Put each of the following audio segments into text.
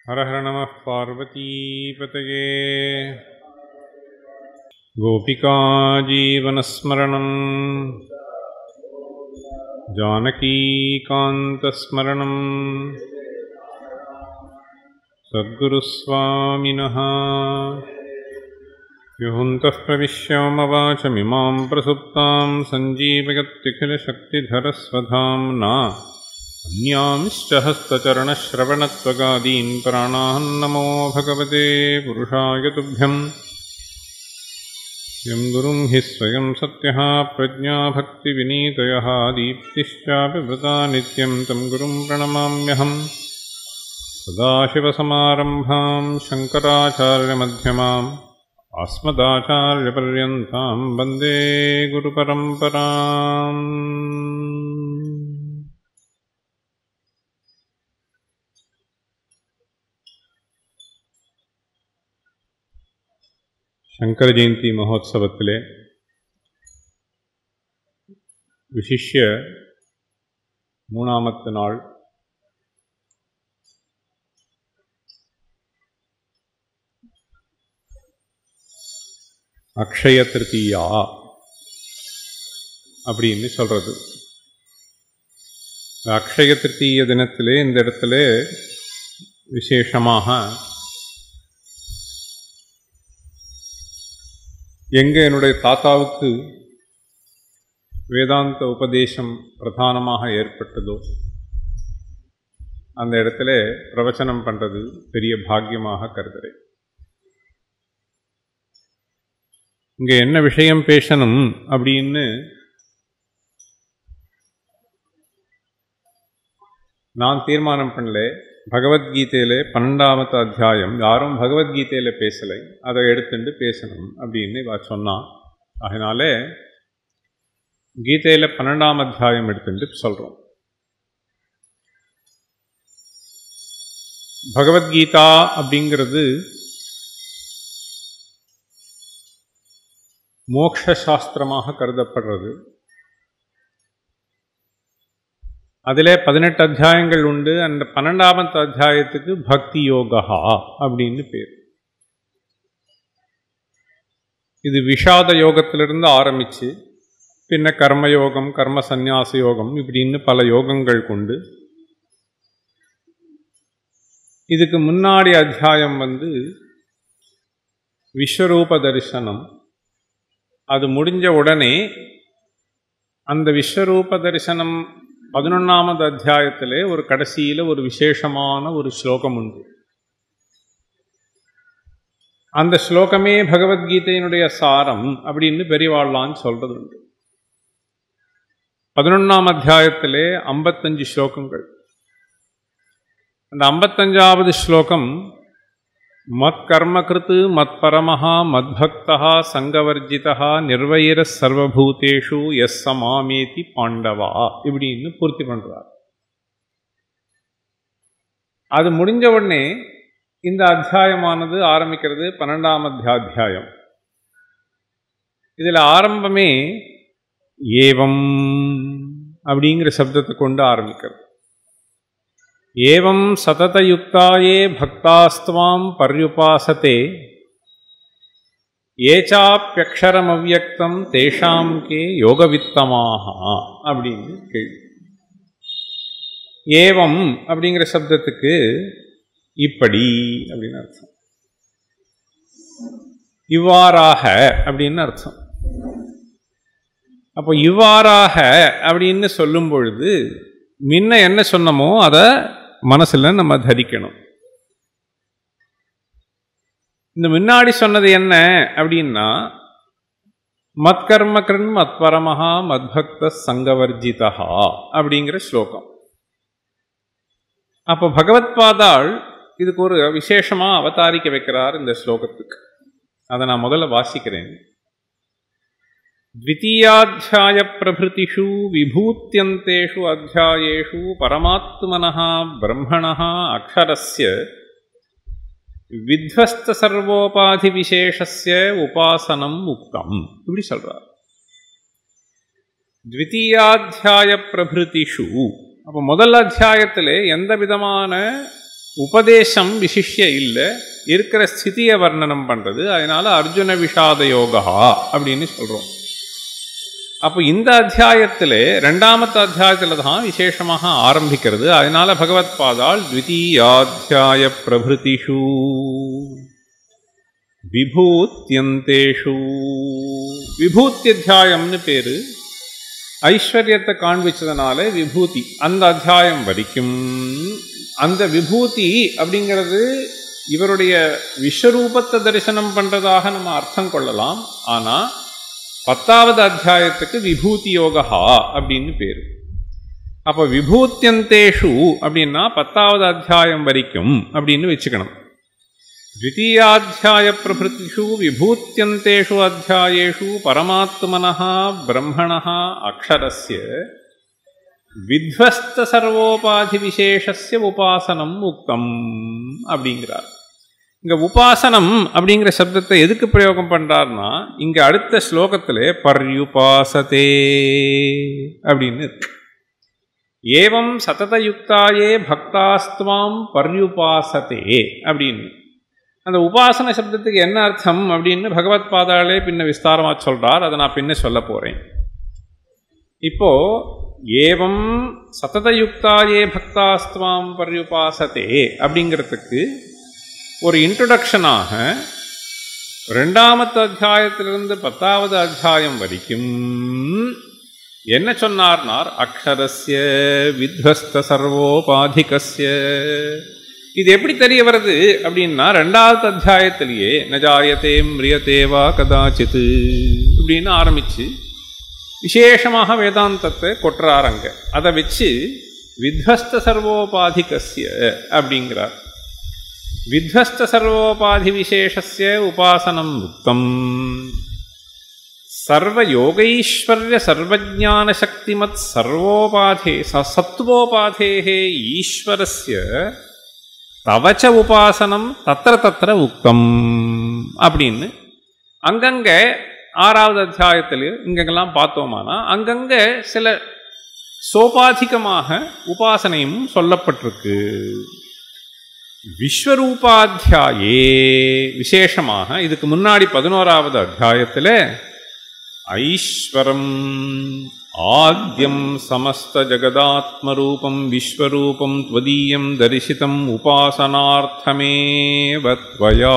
हर हर नमः पार्वतीपतये गोपिकाजीवनस्मरणम् जानकीकान्तस्मरणम् सद्गुरुस्वामिनः युहुन्तः प्रविश्यामवाचमिमां प्रसुप्तां सञ्जीवयत्यखिलशक्तिधरस्वधाम्ना अन्यांश्च हस्तचरणश्रवणत्वगादीन् प्राणान्नमो भगवते पुरुषाय तुभ्यम् यं गुरुं हि स्वयं सत्यः प्रज्ञा भक्तिविनीतयः दीप्तिश्चापि वृता नित्यं तं गुरुं प्रणमाम्यहम् सदाशिवसमारम्भां शङ्कराचार्यमध्यमाम् अस्मदाचार्यपर्यन्तां वन्दे गुरुपरम्पराम् சங்கர ஜெயந்தி மகோத்சவத்திலே விசிஷ்ய மூணாமத்து நாள் அக்ஷய திருத்தீயா அப்படின்னு சொல்றது அக்ஷய திருத்தீய தினத்திலே இந்த இடத்துல விசேஷமாக எங்கே என்னுடைய தாத்தாவுக்கு வேதாந்த உபதேசம் பிரதானமாக ஏற்பட்டதோ அந்த இடத்துல பிரவச்சனம் பண்ணுறது பெரிய பாக்கியமாக கருதுகிறேன் இங்கே என்ன விஷயம் பேசணும் அப்படின்னு நான் தீர்மானம் பண்ணல பகவத்கீதையில பன்னெண்டாமத்து அத்தியாயம் யாரும் பகவத்கீதையில பேசலை அதை எடுத்துட்டு பேசணும் அப்படின்னு இவ சொன்னான் அதனால கீதையில பன்னெண்டாம் அத்தியாயம் எடுத்துட்டு சொல்றோம் பகவத்கீதா அப்படிங்கிறது மோக்ஷ சாஸ்திரமாக கருதப்படுறது அதில் பதினெட்டு அத்தியாயங்கள் உண்டு அந்த பன்னெண்டாமத்து அத்தியாயத்துக்கு பக்தி யோகா அப்படின்னு பேர் இது விஷாத யோகத்திலிருந்து ஆரம்பித்து பின்ன கர்மயோகம் கர்ம சந்நியாச யோகம் இப்படின்னு பல யோகங்கள் கொண்டு இதுக்கு முன்னாடி அத்தியாயம் வந்து விஸ்வரூப தரிசனம் அது முடிஞ்ச உடனே அந்த விஸ்வரூப தரிசனம் பதினொன்றாமது அத்தியாயத்திலே ஒரு கடைசியில் ஒரு விசேஷமான ஒரு ஸ்லோகம் உண்டு அந்த ஸ்லோகமே பகவத்கீதையினுடைய சாரம் அப்படின்னு பெரியவாழ்லான்னு சொல்றது உண்டு பதினொன்றாம் அத்தியாயத்திலே ஐம்பத்தஞ்சு ஸ்லோகங்கள் அந்த ஐம்பத்தஞ்சாவது ஸ்லோகம் மத் கர்மகிருத்து மத் பரமஹா மத்பக்தா சங்கவர்ஜிதா நிர்வயிர சர்வபூதேஷு எஸ் சமாமேதி பாண்டவா இப்படின்னு பூர்த்தி பண்றார் அது முடிஞ்ச உடனே இந்த அத்தியாயமானது ஆரம்பிக்கிறது பன்னெண்டாம் அத்தியாத்தியாயம் இதில் ஆரம்பமே ஏவம் அப்படிங்கிற சப்தத்தை கொண்டு ஆரம்பிக்கிறது ஏவம் சததயுக்தாயே பக்தாஸ்துவாம் பர்யுபாசத்தே ஏச்சாப்பியக்ஷரமவ்யக்தம் தேஷாம் கே யோகவித்தமாக அப்படின்னு கேள்வி ஏவம் அப்படிங்கிற சப்தத்துக்கு இப்படி அப்படின்னு அர்த்தம் இவ்வாறாக அப்படின்னு அர்த்தம் அப்போ இவ்வாறாக அப்படின்னு சொல்லும் பொழுது முன்ன என்ன சொன்னமோ அதை மனசில் நம்ம தரிக்கணும் இந்த முன்னாடி சொன்னது என்ன அப்படின்னா மத்கர்மகரன் மத்பரமஹா மத்பக்த சங்கவர்ஜிதா அப்படிங்கிற ஸ்லோகம் அப்போ பகவத்பாதாள் இதுக்கு ஒரு விசேஷமாக அவதாரிக்க வைக்கிறார் இந்த ஸ்லோகத்துக்கு அதை நான் முதல்ல வாசிக்கிறேன் द्वितीयाध्यायप्रभृतिषु विभूत्यन्तेषु अध्यायेषु परमात्मनः ब्रह्मणः अक्षरस्य विध्वस्तसर्वोपाधिविशेषस्य उपासनम् उक्तम् இப்படி சொல்றார் द्वितीयाध्याय பிரபிருதிஷு அப்போ முதல் அத்தியாயத்திலே எந்த விதமான உபதேசம் விசிஷ்ய இல்லை இருக்கிற ஸ்திதியை வர்ணனம் பண்ணுறது அதனால அர்ஜுன விஷாத யோகா அப்படின்னு சொல்கிறோம் அப்போ இந்த அத்தியாயத்தில் ரெண்டாமத்து அத்தியாயத்தில் தான் விசேஷமாக ஆரம்பிக்கிறது அதனால பகவத் பாதால் த்விதீயாத்தியாய பிரபிருதிஷு விபூத்தியந்தேஷு விபூத்தியத்தியாயம்னு பேரு ஐஸ்வர்யத்தை காண்பிச்சதுனால விபூதி அந்த அத்தியாயம் வரைக்கும் அந்த விபூதி அப்படிங்கிறது இவருடைய விஸ்வரூபத்தை தரிசனம் பண்றதாக நம்ம அர்த்தம் கொள்ளலாம் ஆனா பத்தாவது அத்தியாயத்துக்கு விபூதி யோகா அப்படின்னு பேரு அப்போ விபூத்தியந்தேஷு அப்படின்னா பத்தாவது அத்தியாயம் வரைக்கும் அப்படின்னு வச்சுக்கணும் द्वितीयाध्याय प्रभृतिषु विभूत्यन्तेषु अध्यायेषु परमात्मनः ब्रह्मणः अक्षरस्य வித்வஸ்த உபாசனம் உக்தம் அப்படிங்கிறார் இங்க உபாசனம் அப்படிங்கிற சப்தத்தை எதுக்கு பிரயோகம் பண்றார்னா இங்க அடுத்த ஸ்லோகத்துல பர்யுபாசதே அப்படின்னு இருக்கு ஏவம் சததயுக்தாயே பக்தாஸ்துவாம் பர்யுபாசதே அப்படின்னு அந்த உபாசன சப்தத்துக்கு என்ன அர்த்தம் அப்படின்னு பகவத் பாதாளே பின்ன விஸ்தாரமாக சொல்றார் அதை நான் பின்ன சொல்ல போறேன் இப்போ ஏவம் சததயுக்தாயே பக்தாஸ்துவாம் பர்யுபாசதே அப்படிங்கிறதுக்கு ஒரு இன்ட்ரொடக்ஷனாக ரெண்டாமத்து அத்தியாயத்திலிருந்து பத்தாவது அத்தியாயம் வரைக்கும் என்ன சொன்னார்னார் அக்ஷரஸ்ய வித்வஸ்த சர்வோபாதிகஸ்ய இது எப்படி தெரிய வருது அப்படின்னா ரெண்டாவது அத்தியாயத்திலேயே நஜாயத்தே மிரியத்தேவா கதாச்சித் இப்படின்னு ஆரம்பிச்சு விசேஷமாக வேதாந்தத்தை கொட்டுறார் அங்க அதை வச்சு வித்வஸ்த சர்வோபாதிகஸ்ய அப்படிங்கிறார் வித்வஸ்த சர்வோபாதி விசேஷஸ்ய உபாசனம் உக்தம் சர்வயோகைஸ்வர்ய சர்வஜான சக்திமத் சர்வோபாதே சத்வோபாதேः ஈஸ்வரஸ்ய தவச்ச உபாசனம் தத்திர தத்திர உக்தம் அப்படின்னு அங்கங்க ஆறாவது அத்தியாயத்தில் இங்கெல்லாம் பார்த்தோமானா அங்கங்க சில சோபாதிகமாக உபாசனையும் சொல்லப்பட்டிருக்கு விஸ்வரூபாத்தியாயே விசேஷமாக இதுக்கு முன்னாடி பதினோராவது அத்தியாயத்தில் ஐஸ்வரம் ஆத்யம் சமஸ்த ஜகதாத்மரூபம் விஸ்வரூபம் त्वदीयं தரிசிதம் உபாசனார்த்தமேவ त्वया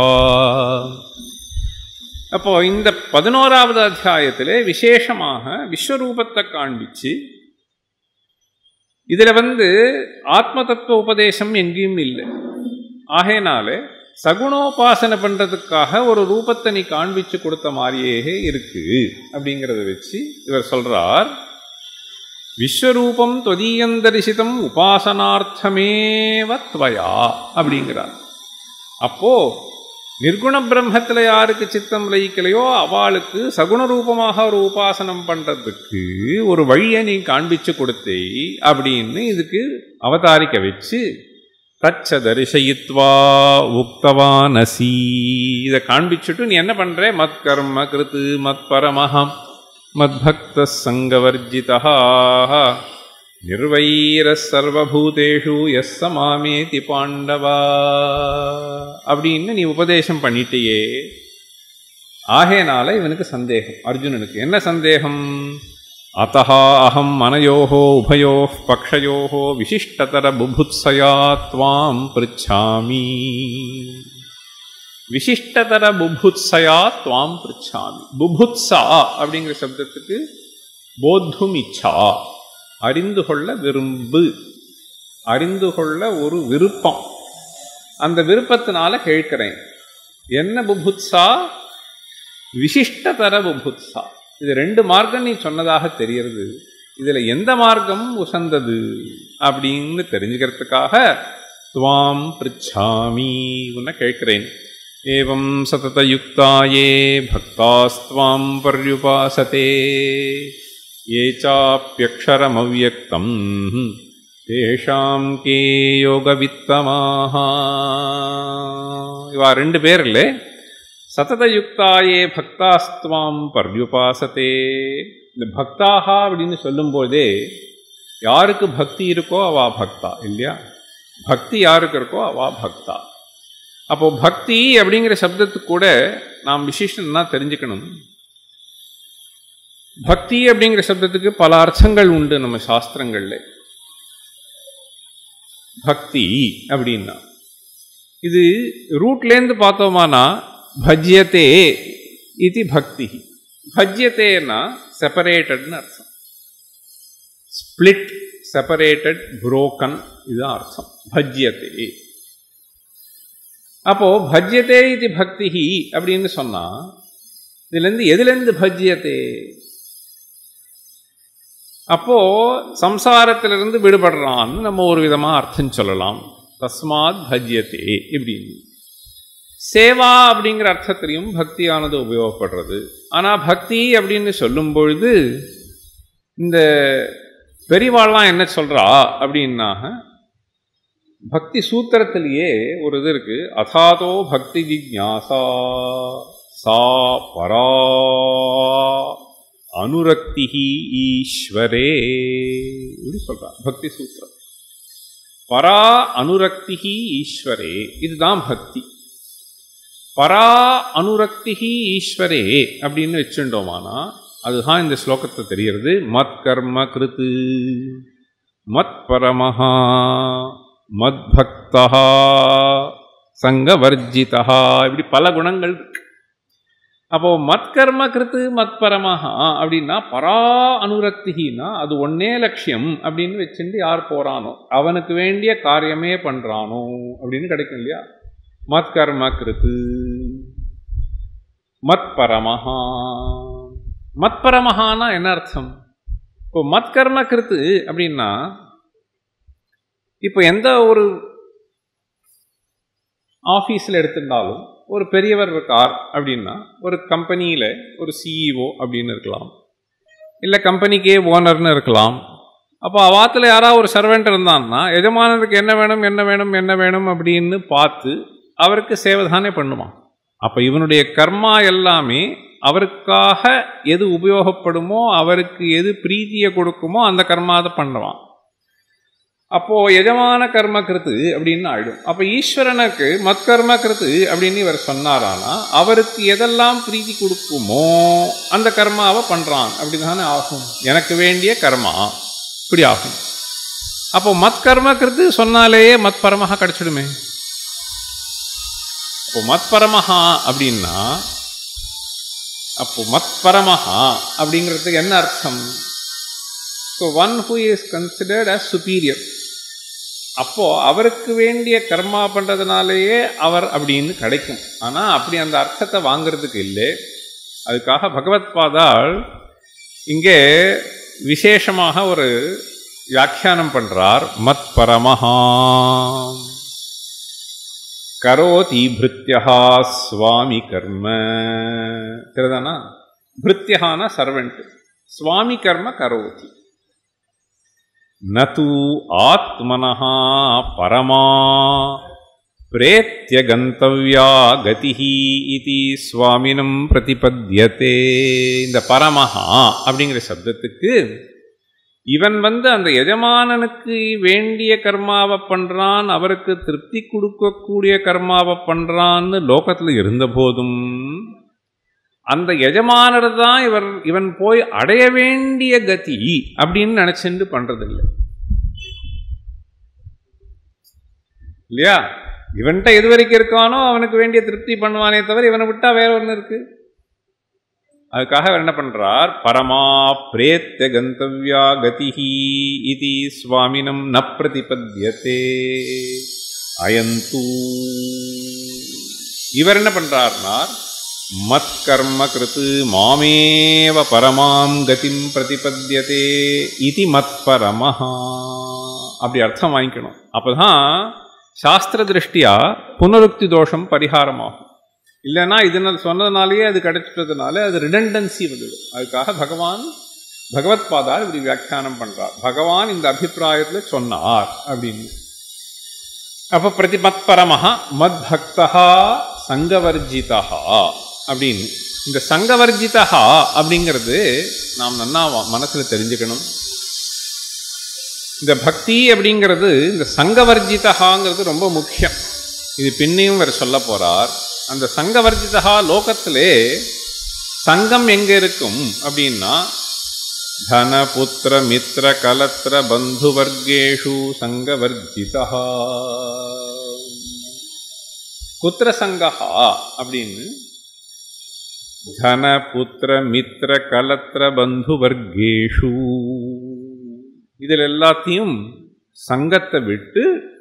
அப்போ இந்த பதினோராவது அத்தியாயத்தில் விசேஷமாக விஸ்வரூபத்தை காண்பிச்சு இதுல வந்து ஆத்ம தத்துவ உபதேசம் எங்கேயும் இல்லை ஆகையினால சகுணோபாசனை பண்றதுக்காக ஒரு ரூபத்தை நீ காண்பிச்சு கொடுத்த மாதிரியே இருக்கு அப்படிங்கிறத வச்சு இவர் சொல்றார் விஸ்வரூபம் தொதீயந்தரிசிதம் உபாசனார்த்தமேவ துவயா அப்படிங்கிறார் அப்போ நிர்குண பிரம்மத்தில் யாருக்கு சித்தம் லயிக்கலையோ அவளுக்கு சகுண ரூபமாக ஒரு உபாசனம் பண்றதுக்கு ஒரு வழியை நீ காண்பிச்சு கொடுத்தே அப்படின்னு இதுக்கு அவதாரிக்க வச்சு தச்ச தரிசயித்வா உக்தவானசி இதை காண்பிச்சுட்டு நீ என்ன பண்ற மத் கர்ம கிருத்து மத் பரமஹம் மத் பக்த சங்கவர்ஜிதா நிர்வைர சர்வபூதேஷு எஸ் சமாமேதி பாண்டவா அப்படின்னு நீ உபதேசம் பண்ணிட்டியே ஆகையனால இவனுக்கு சந்தேகம் அர்ஜுனனுக்கு என்ன சந்தேகம் अतः अहं मनयोः उभयोः पक्षयोः विशिष्टतरबुभुत्सया त्वां पृच्छामि விசிஷ்டதர புபுத்சயா துவாம் பிரிச்சாமி புபுத்சா அப்படிங்கிற சப்தத்துக்கு போத்தும் இச்சா அறிந்து கொள்ள விரும்பு அறிந்து கொள்ள ஒரு விருப்பம் அந்த விருப்பத்தினால கேட்கிறேன் என்ன புபுத்சா விசிஷ்டதர புபுத்சா இது ரெண்டு மார்க்கம் நீ சொன்னதாக தெரியறது இதுல எந்த மார்க்கம் உசந்தது அப்படின்னு தெரிஞ்சுக்கிறதுக்காக துவாம் பிரிச்சாமி உன்னை கேட்கிறேன் ஏவம் சததயுக்தாயே பக்தாஸ்துவாம் பர்யுபாசதே ஏ சாப்பியக்ஷரமவ்யக்தம் தேஷாம் கே யோகவித்தமாக இவா ரெண்டு பேர் இல்லை சததயுக்தாயே பக்தாஸ்துவாம் பர்யுபாசத்தே இந்த பக்தாகா அப்படின்னு சொல்லும்போதே யாருக்கு பக்தி இருக்கோ அவா பக்தா இல்லையா பக்தி யாருக்கு இருக்கோ அவா பக்தா அப்போ பக்தி அப்படிங்கிற சப்தத்துக்கு கூட நாம் விசேஷம்னா தெரிஞ்சுக்கணும் பக்தி அப்படிங்கிற சப்தத்துக்கு பல அர்த்தங்கள் உண்டு நம்ம சாஸ்திரங்கள்ல பக்தி அப்படின்னா இது ரூட்லேருந்து பார்த்தோமானா பஜ்யத்தே இது பக்தி பஜ்யத்தேன்னா செப்பரேட்டட்னு அர்த்தம் ஸ்பிளிட் செப்பரேட்டட் புரோக்கன் இதுதான் அர்த்தம் பஜ்யத்தே அப்போ பஜ்யத்தே இது பக்தி அப்படின்னு சொன்னா இதுலேருந்து எதுலேருந்து பஜ்யத்தே அப்போ சம்சாரத்திலிருந்து விடுபடுறான்னு நம்ம ஒரு விதமா அர்த்தம் சொல்லலாம் தஸ்மாத் பஜ்யத்தே இப்படின்னு சேவா அப்படிங்கிற அர்த்தத்திலையும் பக்தியானது உபயோகப்படுறது ஆனா பக்தி அப்படின்னு சொல்லும் பொழுது இந்த பெரிவாள்லாம் என்ன சொல்றா அப்படின்னா பக்தி சூத்திரத்திலேயே ஒரு இது இருக்கு அதாதோ பக்தி ஜிக்ஞாசா சா பரா அனுரக்தி ஈஸ்வரே இப்படி சொல்றா பக்தி சூத்திரம் பரா அனுரக்தி ஈஸ்வரே இதுதான் பக்தி பரா அனுரக்தி ஈஸ்வரே அப்படின்னு வச்சுட்டோமானா அதுதான் இந்த ஸ்லோகத்தை தெரிகிறது மத் கர்ம கிருத்து மத் பரமஹா மத் பக்தா சங்கவர்ஜிதா இப்படி பல குணங்கள் இருக்கு அப்போ மத்கர்ம கிருத்து மத்பரமஹா அப்படின்னா பரா அனுரக்தினா அது ஒன்னே லட்சியம் அப்படின்னு வச்சுட்டு யார் போறானோ அவனுக்கு வேண்டிய காரியமே பண்றானோ அப்படின்னு கிடைக்கும் இல்லையா மத்கர்ம கிருத்து மத்பரமஹா மத்பரமஹானா என்ன அர்த்தம் இப்போ மத்கர்ம கிருத்து அப்படின்னா இப்போ எந்த ஒரு ஆஃபீஸில் எடுத்திருந்தாலும் ஒரு பெரியவர் இருக்கார் அப்படின்னா ஒரு கம்பெனியில் ஒரு சிஇஓ அப்படின்னு இருக்கலாம் இல்லை கம்பெனிக்கே ஓனர்னு இருக்கலாம் அப்போ அவாத்தில் யாராவது ஒரு சர்வெண்ட் இருந்தான்னா எஜமானருக்கு என்ன வேணும் என்ன வேணும் என்ன வேணும் அப்படின்னு பார்த்து அவருக்கு சேவை தானே பண்ணுவான் அப்போ இவனுடைய கர்மா எல்லாமே அவருக்காக எது உபயோகப்படுமோ அவருக்கு எது பிரீத்தியை கொடுக்குமோ அந்த கர்மாதை பண்ணுவான் அப்போ எஜமான கர்ம கிருத்து அப்படின்னு ஆயிடும் அப்ப ஈஸ்வரனுக்கு மத்கர்ம கிருத்து அப்படின்னு இவர் சொன்னாரானா அவருக்கு எதெல்லாம் பிரீத்தி கொடுக்குமோ அந்த கர்மாவை பண்றான் அப்படிதானே ஆகும் எனக்கு வேண்டிய கர்மா இப்படி ஆகும் அப்போ மத்கர்ம கிருத்து சொன்னாலேயே மத்பரமஹா கிடைச்சிடுமே அப்போ மத்பரமஹா அப்படின்னா அப்போ மத்பரமஹா அப்படிங்கிறதுக்கு என்ன அர்த்தம் so one who is considered as superior அப்போ அவருக்கு வேண்டிய கர்மா பண்றதுனாலேயே அவர் அப்படின்னு கிடைக்கும் ஆனா அப்படி அந்த அர்த்தத்தை வாங்கிறதுக்கு இல்லை அதுக்காக பகவத் பாதாள் இங்கே விசேஷமாக ஒரு வியாக்கியானம் பண்றார் மத் பரமஹா கரோதி பிருத்யா சுவாமி கர்ம தெரியுதானா பிருத்யஹான சர்வெண்ட் சுவாமி கர்ம கரோதி நது ஆத்மனः பரமா பிரேத்திய கந்தவ்யா கதி இது சுவாமினம் பிரதிபத்தியதே இந்த பரமஹா அப்படிங்கிற சப்தத்துக்கு இவன் வந்து அந்த எஜமானனுக்கு வேண்டிய கர்மாவை பண்றான் அவருக்கு திருப்தி கொடுக்கக்கூடிய கர்மாவை பண்றான்னு லோகத்தில் இருந்த போதும் அந்த எஜமானர் தான் இவர் இவன் போய் அடைய வேண்டிய கதி அப்படின்னு நினைச்சுட்டு பண்றதில்லை இல்லையா இவன்கிட்ட எது வரைக்கும் இருக்கானோ அவனுக்கு வேண்டிய திருப்தி பண்ணுவானே தவிர இவனை விட்டா வேற ஒன்று இருக்கு அதுக்காக அவர் என்ன பண்றார் பரமா பிரேத்த கந்தவ்யா கதிஹி இது சுவாமினம் ந பிரதிபத்தியதே அயந்து இவர் என்ன பண்றார்னார் மத் கர்ம கிருத்து மாமேவ பரமாம் கதிம் பிரதிபத்தியதே இது மத் பரமஹா அப்படி அர்த்தம் வாங்கிக்கணும் அப்பதான் சாஸ்திர திருஷ்டியா புனருக்தி தோஷம் பரிகாரமாகும் இல்லைன்னா இதனால் சொன்னதுனாலேயே அது கிடைச்சிட்டதுனால அது ரிடண்டன்சி வந்துடும் அதுக்காக பகவான் பகவத் பாதால் இப்படி வியாக்கியானம் பண்றார் பகவான் இந்த அபிப்பிராயத்தில் சொன்னார் அப்படின்னு அப்ப பிரதிமத் பரமஹா மத் பக்தா சங்கவர்ஜிதா அப்படின்னு இந்த சங்கவர்ஜிதா அப்படிங்கிறது நாம் நன்னா மனசுல தெரிஞ்சுக்கணும் இந்த பக்தி அப்படிங்கிறது இந்த சங்கவர்ஜிதகாங்கிறது ரொம்ப முக்கியம் இது பின்னையும் வேறு சொல்ல போறார் அந்த சங்கவர்ஜிதா லோகத்திலே சங்கம் எங்க இருக்கும் அப்படின்னா தன புத்திர மித்திர கலத்திர பந்து வர்க்கேஷு சங்கவர்ஜிதா புத்திர சங்கா அப்படின்னு தன புத்திர மித்திர கலத்திர பந்து வர்க்கேஷு இதில் எல்லாத்தையும் சங்கத்தை விட்டு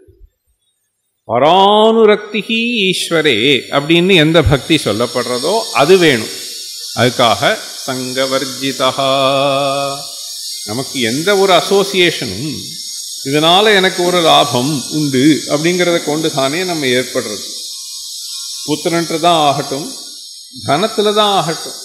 பரானுரக்திகி ஈஸ்வரே அப்படின்னு எந்த பக்தி சொல்லப்படுறதோ அது வேணும் அதுக்காக சங்கவர்ஜிதா நமக்கு எந்த ஒரு அசோசியேஷனும் இதனால எனக்கு ஒரு லாபம் உண்டு அப்படிங்கிறத கொண்டு தானே நம்ம ஏற்படுறது புத்திரன்ட்டு தான் ஆகட்டும் தனத்துல தான் ஆகட்டும்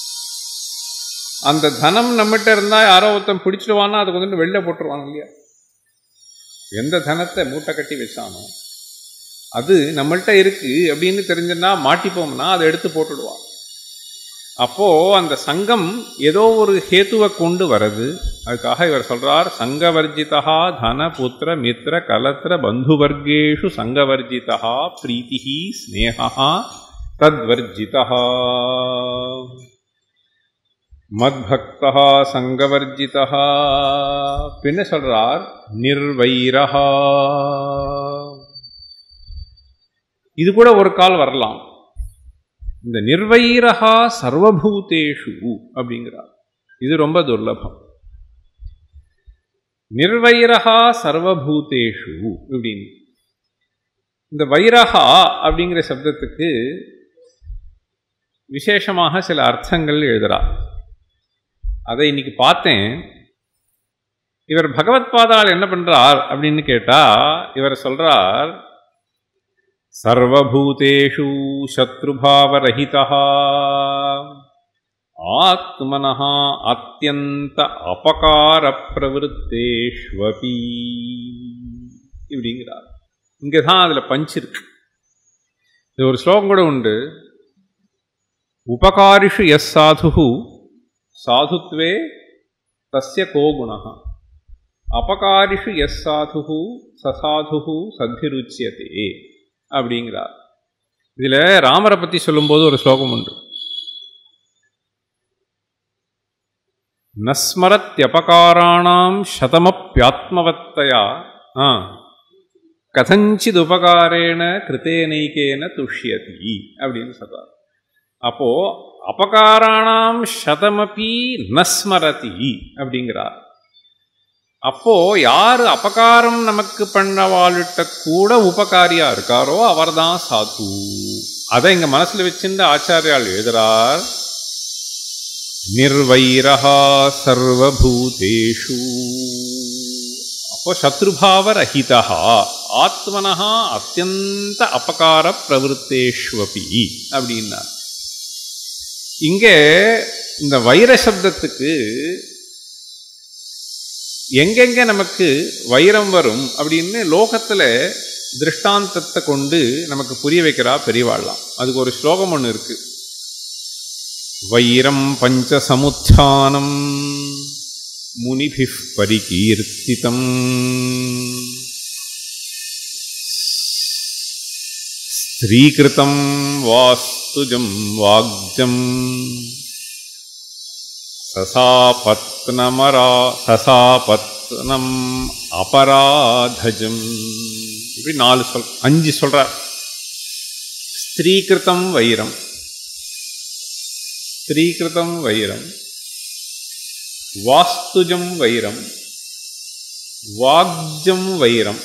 அந்த தனம் நம்மகிட்ட இருந்தால் யாரோ ஒருத்தன் பிடிச்சிடுவான்னா அதுக்கு வந்துட்டு வெளில போட்டுருவாங்க இல்லையா எந்த தனத்தை மூட்டை கட்டி வச்சானோ அது நம்மள்கிட்ட இருக்கு அப்படின்னு தெரிஞ்சுன்னா மாட்டிப்போம்னா அதை எடுத்து போட்டுடுவான் அப்போ அந்த சங்கம் ஏதோ ஒரு ஹேத்துவை கொண்டு வருது அதுக்காக இவர் சொல்றார் சங்கவர்ஜிதா தன புத்திர மித்திர கலத்திர பந்துவர்க்கேஷு சங்கவர்ஜிதா பிரீத்தி ஸ்னேகா தத்வர்ஜிதா மத்பக்தா சங்கவர்ஜிதா பின்ன சொல்றார் நிர்வைரஹா இது கூட ஒரு கால் வரலாம் இந்த நிர்வைரஹா சர்வபூதேஷு அப்படிங்கிறார் இது ரொம்ப துர்லபம் நிர்வைரஹா சர்வபூதேஷு அப்படின்னு இந்த வைரஹா அப்படிங்கிற சப்தத்துக்கு விசேஷமாக சில அர்த்தங்கள் எழுதுறார் அதை இன்னைக்கு பார்த்தேன் இவர் பகவத்பாதால் என்ன பண்றார் அப்படின்னு கேட்டா இவர் சொல்றார் சர்வபூதேஷு சத்ருபாவரஹிதா ஆத்மனः அத்தியந்த அபகார பிரவருத்தேஷ்வபி இப்படிங்கிறார் இங்கே தான் அதில் பஞ்ச் இருக்கு இது ஒரு ஸ்லோகம் கூட உண்டு உபகாரிஷு எஸ் சாது சாதுத்வே தஸ்ய கோ குணः அபகாரிஷு எஸ் சாது சசாது சத்திருச்சியதே அப்படிங்கிறார் இதில் ராமரை பற்றி சொல்லும்போது ஒரு ஸ்லோகம் உண்டு நஸ்மரத்யபகாராணாம் சதமப்பியாத்மவத்தையா ஆ கதஞ்சித் உபகாரேன கிருத்தேனைக்கேன துஷ்யதி அப்படின்னு சொல்றார் அப்போ அபகாராணாம் சதமபி நஸ்மரதி அப்படிங்கிறார் அப்போ யார் அபகாரம் நமக்கு பண்ணவாள்கிட்ட கூட உபகாரியா இருக்காரோ அவர்தான் சாது அதை இங்க மனசுல வச்சிருந்த ஆச்சாரியால் எழுதுறார் நிர்வைரஹா சர்வபூதேஷு அப்போ சத்ருபாவ ரஹிதா ஆத்மனஹா அத்தியந்த அபகார பிரவருத்தேஷ்வபி அப்படின்னா இங்கே இந்த வைர சப்தத்துக்கு எங்கெங்க நமக்கு வைரம் வரும் அப்படின்னு லோகத்தில் திருஷ்டாந்தத்தை கொண்டு நமக்கு புரிய வைக்கிறா பெரியவாழலாம் அதுக்கு ஒரு ஸ்லோகம் ஒன்று இருக்கு வைரம் பஞ்ச சமுத்தானம் முனிபி பரிகீர்த்திதம் ஸ்திரீகிருதம் வாஸ்துஜம் வாக்ஜம் சசாபத்னமரா சசாபத்னம் அபராதஜம் இப்படி நாலு சொல் அஞ்சு சொல்றார் ஸ்திரீகிருதம் வைரம் ஸ்திரீகிருதம் வைரம் வாஸ்துஜம் வைரம் வாக்ஜம் வைரம்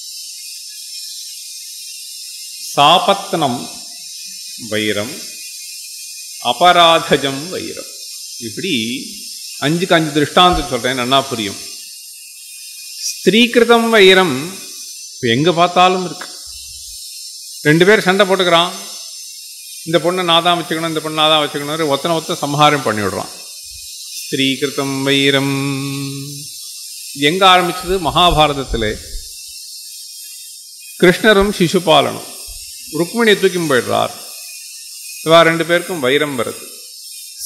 சாபத்னம் வைரம் அபராதஜம் வைரம் இப்படி அஞ்சுக்கு அஞ்சு திருஷ்டாந்தம் சொல்கிறேன் நன்னா புரியும் ஸ்திரீகிருதம் வைரம் இப்போ எங்கே பார்த்தாலும் இருக்கு ரெண்டு பேர் சண்டை போட்டுக்கிறான் இந்த பொண்ணை நான் தான் வச்சுக்கணும் இந்த பொண்ணை நான் தான் வச்சுக்கணும் ஒத்தனை ஒத்த சம்ஹாரம் பண்ணி விடுறான் ஸ்திரீகிருதம் வைரம் எங்கே ஆரம்பிச்சது மகாபாரதத்தில் கிருஷ்ணரும் சிசுபாலனும் ருக்மிணியை தூக்கி போயிடுறார் இவா ரெண்டு பேருக்கும் வைரம் வருது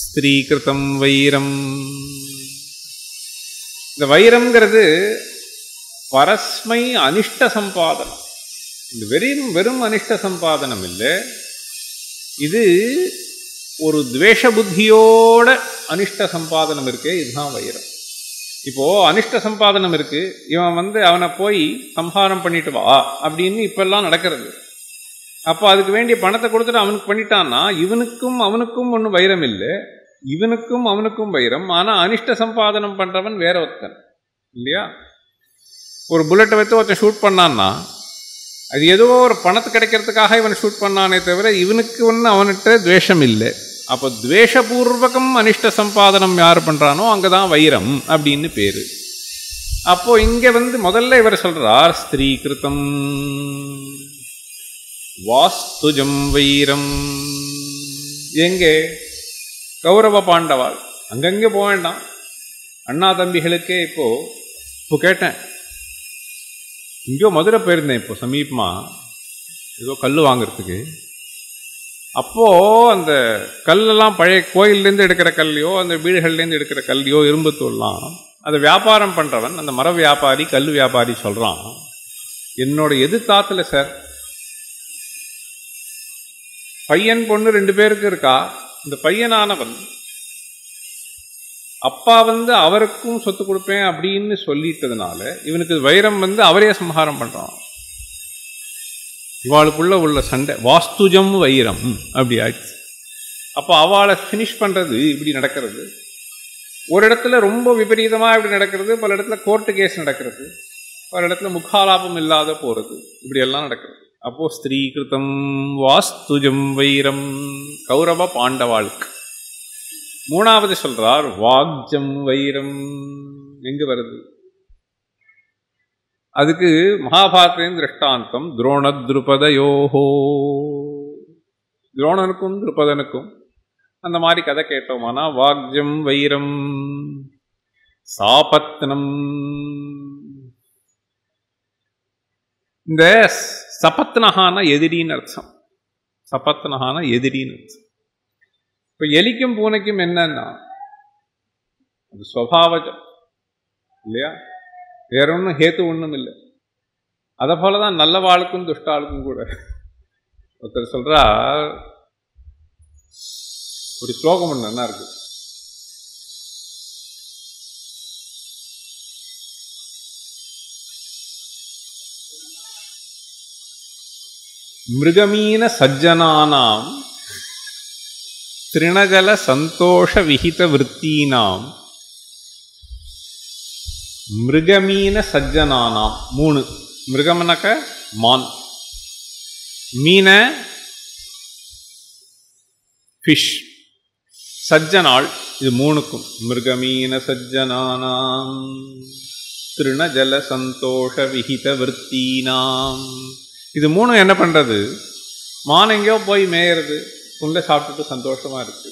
ஸ்திரீகிருதம் வைரம் இந்த வைரம்ங்கிறது பரஸ்மை அனிஷ்ட சம்பாதனம் இது வெறும் வெறும் அனிஷ்ட சம்பாதனம் இல்லை இது ஒரு துவேஷ புத்தியோட அனிஷ்ட சம்பாதனம் இருக்கே இதுதான் வைரம் இப்போ அனிஷ்ட சம்பாதனம் இருக்கு இவன் வந்து அவனை போய் சம்ஹாரம் பண்ணிட்டு வா அப்படின்னு இப்பெல்லாம் நடக்கிறது அப்போ அதுக்கு வேண்டிய பணத்தை கொடுத்துட்டு அவனுக்கு பண்ணிட்டான்னா இவனுக்கும் அவனுக்கும் ஒன்றும் வைரம் இல்லை இவனுக்கும் அவனுக்கும் வைரம் ஆனால் அனிஷ்ட சம்பாதனம் பண்ணுறவன் வேற ஒருத்தன் இல்லையா ஒரு புல்லட்டை வைத்து ஒருத்தன் ஷூட் பண்ணான்னா அது ஏதோ ஒரு பணத்து கிடைக்கிறதுக்காக இவன் ஷூட் பண்ணானே தவிர இவனுக்கு ஒன்று அவன்கிட்ட துவேஷம் இல்லை அப்போ துவேஷபூர்வகம் அனிஷ்ட சம்பாதனம் யார் பண்ணுறானோ அங்கே தான் வைரம் அப்படின்னு பேர் அப்போ இங்கே வந்து முதல்ல இவர் சொல்றார் ஸ்திரீ கிருத்தம் வாஸ்துஜம் வைரம் எங்கே கௌரவ பாண்டவாள் அங்கங்கே போக வேண்டாம் அண்ணா தம்பிகளுக்கே இப்போ இப்போ கேட்டேன் இங்கேயோ மதுரை போயிருந்தேன் இப்போ சமீபமாக ஏதோ கல் வாங்குறதுக்கு அப்போது அந்த கல்லெல்லாம் பழைய கோயில்லேருந்து எடுக்கிற கல்லையோ அந்த வீடுகள்லேருந்து எடுக்கிற கல்லையோ இரும்பு தூள்லாம் அதை வியாபாரம் பண்ணுறவன் அந்த மர வியாபாரி கல் வியாபாரி சொல்கிறான் என்னோட எது தாத்துல சார் பையன் பொண்ணு ரெண்டு பேருக்கு இருக்கா இந்த பையனானவன் அப்பா வந்து அவருக்கும் சொத்து கொடுப்பேன் அப்படின்னு சொல்லிட்டதுனால இவனுக்கு வைரம் வந்து அவரே சம்ஹாரம் பண்ணுறான் இவாளுக்குள்ள உள்ள சண்டை வாஸ்துஜம் வைரம் அப்படி ஆயிடுச்சு அப்போ அவளை ஃபினிஷ் பண்ணுறது இப்படி நடக்கிறது ஒரு இடத்துல ரொம்ப விபரீதமாக இப்படி நடக்கிறது பல இடத்துல கோர்ட்டு கேஸ் நடக்கிறது பல இடத்துல முகாலாபம் இல்லாத போகிறது இப்படியெல்லாம் நடக்கிறது அப்போ ஸ்திரீ கிருத்தம் வாஸ்துஜம் வைரம் கௌரவ பாண்டவாளுக்கு மூணாவது சொல்றார் வாக்ஜம் வைரம் எங்கு வருது அதுக்கு மகாபாரத்தின் திருஷ்டாந்தம் துரோண திருபதயோஹோ துரோணனுக்கும் திருப்பதனுக்கும் அந்த மாதிரி கதை கேட்டோமானா வாக்ஜம் வைரம் சாபத்னம் இந்த சபத்னஹான எதிரின்னு அர்த்தம் சபத்னஹான எதிரின்னு அர்த்தம் இப்போ எலிக்கும் பூனைக்கும் என்னன்னா அது ஸ்வபாவஜம் இல்லையா வேற ஒன்றும் ஹேத்து ஒன்றும் இல்லை அதை போல தான் நல்ல வாளுக்கும் துஷ்டாளுக்கும் கூட ஒருத்தர் சொல்றா ஒரு ஸ்லோகம் ஒன்று என்ன இருக்கு மிருகமீன சஜ்ஜனானாம் திருணகல சந்தோஷ விகித விற்பீனாம் மிருகமீன சஜ்ஜனானாம் மூணு மிருகம்னாக்க மான் மீன ஃபிஷ் சஜ்ஜனாள் இது மூணுக்கும் மிருகமீன சஜ்ஜனானாம் திருணஜல சந்தோஷ விகித விற்பீனாம் இது மூணும் என்ன பண்ணுறது மான் எங்கேயோ போய் மேயறது புல்லை சாப்பிட்டுட்டு சந்தோஷமா இருக்கு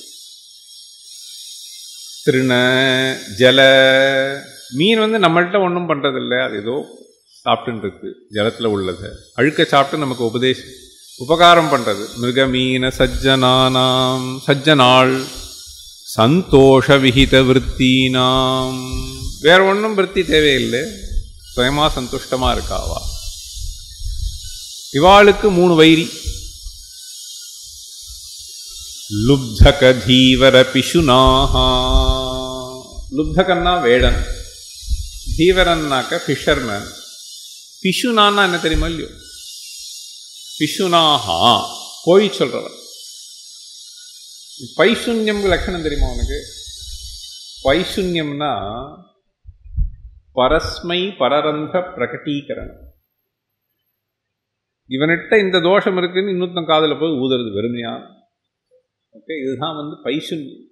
திருண ஜல மீன் வந்து நம்மள்கிட்ட ஒன்றும் பண்ணுறதில்ல அது ஏதோ சாப்பிட்டுன்னு இருக்கு ஜலத்தில் உள்ளது அழுக்க சாப்பிட்டு நமக்கு உபதேசம் உபகாரம் பண்ணுறது மிருகமீன சஜ்ஜனானாம் சஜ்ஜனாள் சந்தோஷ விகித விற்பீனாம் வேற ஒன்றும் விற்பி தேவையில்லை சுயமா சந்துஷ்டமா இருக்காவா இவாளுக்கு மூணு வைரி லுப்தக தீவர பிஷுனாஹா லுப்தகன்னா வேடன் தீவரன்னாக்க ஃபிஷர்மேன் பிஷுனான்னா என்ன தெரியுமா இல்லையோ பிஷுனாஹா கோழி சொல்றவர் பைசுன்யம் லட்சணம் தெரியுமா உனக்கு பைசுன்யம்னா பரஸ்மை பரரந்த பிரகட்டீகரணம் இவனிட்ட இந்த தோஷம் இருக்குன்னு இன்னொருத்தன் காதில் போய் ஊதுறது வெறுமையா ஓகே இதுதான் வந்து பைசுன்யம்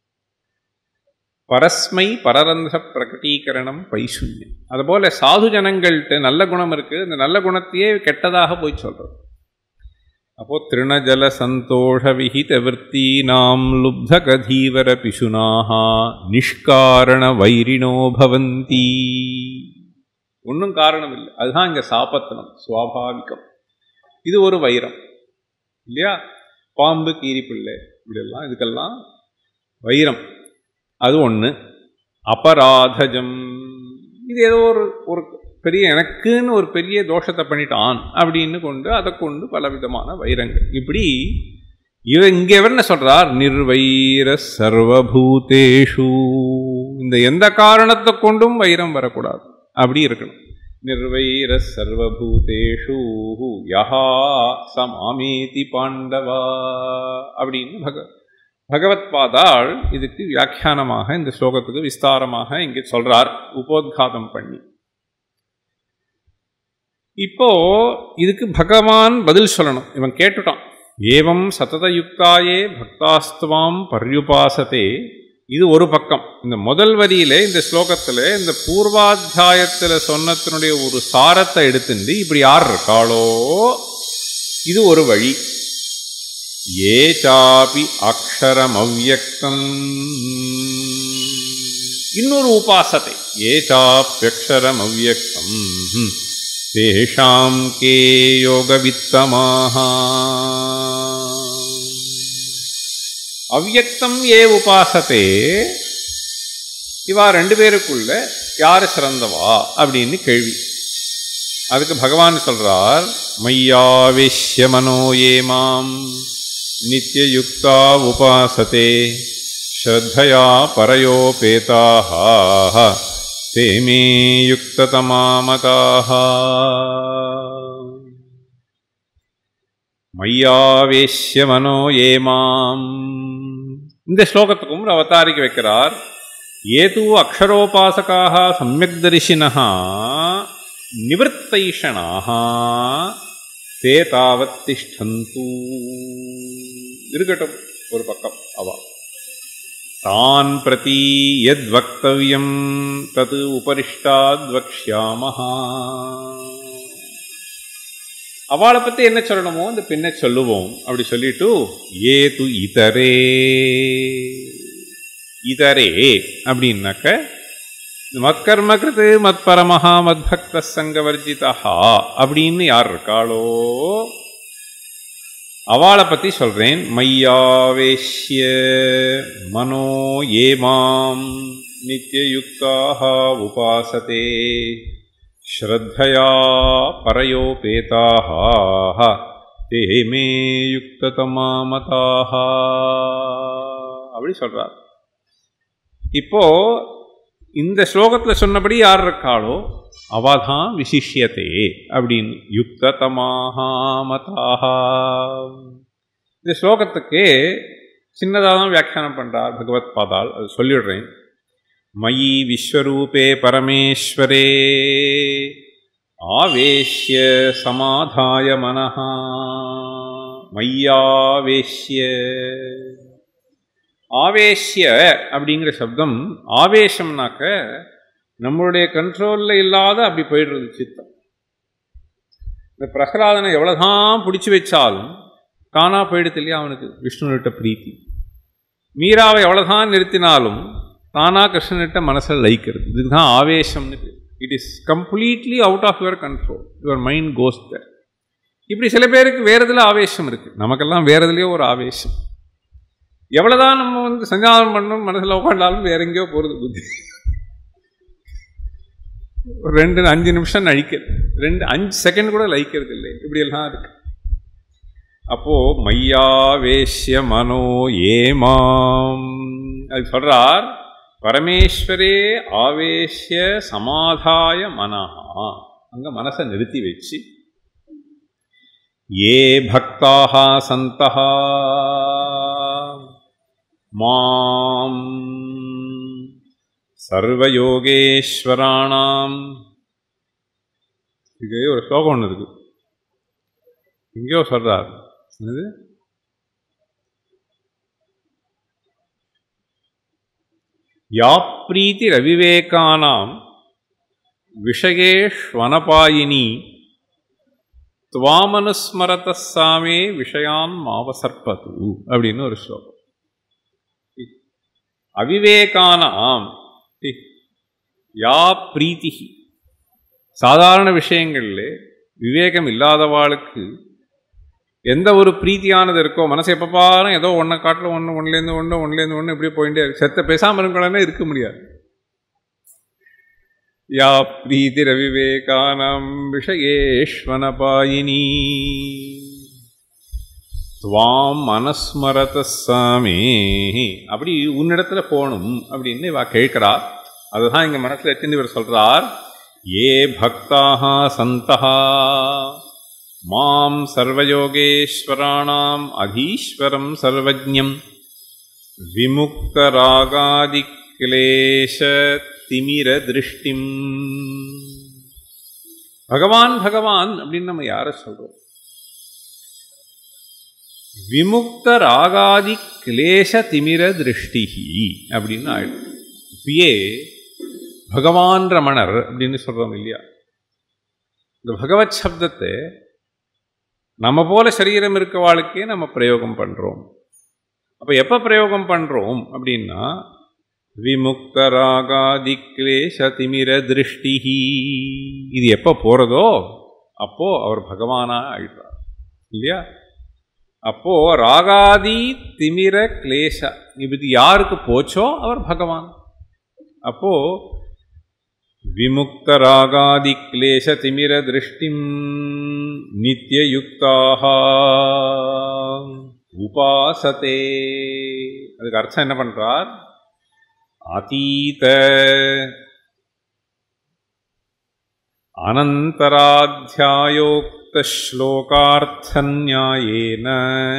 பரஸ்மை பரரந்த பிரகட்டீகரணம் பைசுன்யம் அதுபோல சாது ஜனங்கள்கிட்ட நல்ல குணம் இருக்கு இந்த நல்ல குணத்தையே கெட்டதாக போய் சொல்றது அப்போ திருணஜல சந்தோஷ விஹித விற்பீனாம் லுப்தகதீவர பிசுனாக நிஷ்காரண வைரிணோ பவந்தி ஒன்றும் காரணம் இல்லை அதுதான் இங்கே சாபத்தனம் சுவாபாவிகம் இது ஒரு வைரம் இல்லையா பாம்பு கீரிப்பிள்ளை இப்படியெல்லாம் இதுக்கெல்லாம் வைரம் அது ஒன்று அபராதஜம் இது ஏதோ ஒரு ஒரு பெரிய எனக்குன்னு ஒரு பெரிய தோஷத்தை பண்ணிட்டான் அப்படின்னு கொண்டு அதை கொண்டு பலவிதமான வைரங்கள் இப்படி இவ இங்க இவர் என்ன சொல்றார் நிர்வைர சர்வபூதேஷு இந்த எந்த காரணத்தை கொண்டும் வைரம் வரக்கூடாது அப்படி இருக்கணும் நிர்வைர சர்வபூதேஷு யஹா சமாமேதி பாண்டவா அப்படின்னு பக பகவத் பாதாள் இதுக்கு வியாக்கியானமாக இந்த ஸ்லோகத்துக்கு விஸ்தாரமாக இங்கே சொல்றார் உபோத்காதம் பண்ணி இப்போ இதுக்கு பகவான் பதில் சொல்லணும் இவன் கேட்டுட்டான் ஏவம் சததயுக்தாயே பக்தாஸ்துவாம் பர்யுபாசத்தே இது ஒரு பக்கம் இந்த முதல் வரியில இந்த ஸ்லோகத்தில் இந்த பூர்வாத்தியாயத்தில் சொன்னத்தினுடைய ஒரு சாரத்தை எடுத்துட்டு இப்படி யார் இருக்காளோ இது ஒரு வழி ஏ சாபி அக்ஷரம் அவ்வக்தம் இன்னொரு உபாசத்தை ஏ சாப்பியக்ஷரம் அவ்வக்தம் தேஷாம் கே யோகவித்தமாக அவ்யக்தம் ஏ உபாசத்தே இவா ரெண்டு பேருக்குள்ள யார் சிறந்தவா அப்படின்னு கேள்வி அதுக்கு பகவான் சொல்றார் மையாவேஷ்ய மனோ ஏ மாம் நித்தியயுக்தா உபாசத்தே ஸ்ரத்தையா பரயோபேதாக ते मे युक्ततमामताः மையாவேஷ்ய மனோ ஏ மாம் இந்த ஸ்லோகத்துக்கும் ஒரு அவதாரிக்க வைக்கிறார் ஏது அக்ஷரோபாசகாக சமயக் தரிசினः நிவர்த்தைஷணாக தே தாவத் திஷ்டந்து இருக்கட்டும் ஒரு பக்கம் அவா तान् प्रति यद्वक्तव्यं तत् உபரிஷ்டாத்வக்ஷாமஹா அவளை பற்றி என்ன சொல்லணுமோ அந்த பின்ன சொல்லுவோம் அப்படி சொல்லிட்டு ஏது இதரே இதரே அப்படின்னாக்க மத்கர்ம கிருத்து மத்பரமஹா மத்பக்த சங்கவர்ஜிதா அப்படின்னு யார் இருக்காளோ அவளை பற்றி சொல்கிறேன் மையாவேஷ்ய மனோ ஏ மாம் நித்தியயுக்தாக உபாசத்தே ஸ்ரத்தையா பரயோபேதாக தே மே யுக்ததமாமதாக அப்படி சொல்கிறார் இப்போ இந்த ஸ்லோகத்தில் சொன்னபடி யார் இருக்காளோ அவதான் விசிஷ்யத்தே அப்படின்னு யுக்ததமாக மதாக இந்த ஸ்லோகத்துக்கு சின்னதாக தான் வியாக்கியானம் பண்ணுறார் பகவத் பாதால் அது சொல்லிடுறேன் மயி விஸ்வரூபே பரமேஸ்வரே ஆவேஷ்ய சமாதாய மனஹா மையாவேஷ்ய ஆவேஷ்ய அப்படிங்கிற சப்தம் ஆவேசம்னாக்க நம்மளுடைய கண்ட்ரோலில் இல்லாத அப்படி போயிடுறது சித்தம் இந்த பிரகலாதனை எவ்வளோதான் பிடிச்சி வச்சாலும் தானாக போயிடுது இல்லையா அவனுக்கு விஷ்ணுகிட்ட பிரீத்தி மீராவை எவ்வளோதான் நிறுத்தினாலும் தானாக கிருஷ்ணனிட்ட மனசில் லயிக்கிறது இதுக்கு தான் ஆவேசம்னு it is completely out of your control your mind goes there இப்படி சில பேருக்கு வேறு இதில் ஆவேசம் இருக்குது நமக்கெல்லாம் வேறு இதுலேயோ ஒரு ஆவேசம் எவ்வளோதான் நம்ம வந்து சஞ்சாரம் பண்ணணும் மனசில் உட்காண்டாலும் வேற எங்கேயோ போகிறது புத்தி ஒரு ரெண்டு அஞ்சு நிமிஷம் அழிக்கிறது ரெண்டு அஞ்சு செகண்ட் கூட லைக்கிறது இல்லை இப்படியெல்லாம் இருக்கு அப்போ மையாவேஷ்ய மனோ ஏமாம் அது சொல்றார் பரமேஸ்வரே ஆவேஷ்ய சமாதாய மனஹா அங்க மனசை நிறுத்தி வச்சு ஏ பக்தாக சந்தः மாம் சர்வயோகேஸ்வராணாம் இங்கே ஒரு ஸ்லோகம் ஒன்று இருக்கு எங்கேயோ சொல்றார் என்னது யா பிரீத்தி ரவிவேகானாம் விஷயேஷ்வனபாயினி துவாமனுஸ்மரத சாமே விஷயான் மாவசற்பது அப்படின்னு ஒரு ஸ்லோகம் அவிவேகானாம் யா பிரீத்தி சாதாரண விஷயங்களில் விவேகம் இல்லாதவாளுக்கு எந்த ஒரு பிரீத்தியானது இருக்கோ மனசு எப்போ பாரும் ஏதோ ஒன்றை காட்டில் ஒன்று ஒன்றுலேருந்து ஒன்று ஒன்றுலேருந்து ஒன்று இப்படி போயிட்டே இருக்கு செத்த பேசாமல் இருக்கலாம்னா இருக்க முடியாது யா பிரீதிரவிவேகானாம் விஷயேஷ்வனபாயினி துவாம் மனஸ்மரத சாமி அப்படி உன்னிடத்துல போகணும் அப்படின்னு இவா கேட்கிறா அதுதான் இங்க மனசுல எத்தின்னு இவர் சொல்றார் ஏ பக்தாக சந்தா மாம் சர்வயோகேஸ்வராணாம் அதீஸ்வரம் சர்வஜம் விமுக்தராகாதிக்லேஷ திமிர திருஷ்டிம் பகவான் பகவான் அப்படின்னு நம்ம யாரை சொல்றோம் விமுக்த ராகாதி கிளேச திமிர திருஷ்டிஹி அப்படின்னு ஆயிடும் இப்பயே பகவான் ரமணர் அப்படின்னு சொல்றோம் இல்லையா இந்த பகவத் சப்தத்தை நம்ம போல சரீரம் இருக்கவாளுக்கே நம்ம பிரயோகம் பண்றோம் அப்ப எப்ப பிரயோகம் பண்றோம் அப்படின்னா விமுக்த ராகாதி கிளேச திமிர திருஷ்டிஹி இது எப்ப போறதோ அப்போ அவர் பகவானா ஆயிடுறார் இல்லையா அப்போ ராகாதி திமிர கிளேச இது யாருக்கு போச்சோ அவர் பகவான் அப்போ விமுக்த ராகாதி கிளேச திமிர திருஷ்டிம் நித்தியயுக்தாக உபாசதே அதுக்கு அர்த்தம் என்ன பண்றார் அதீத அனந்தராத்தியாயோக்த ஸ்லோகார்த்தநியாயேன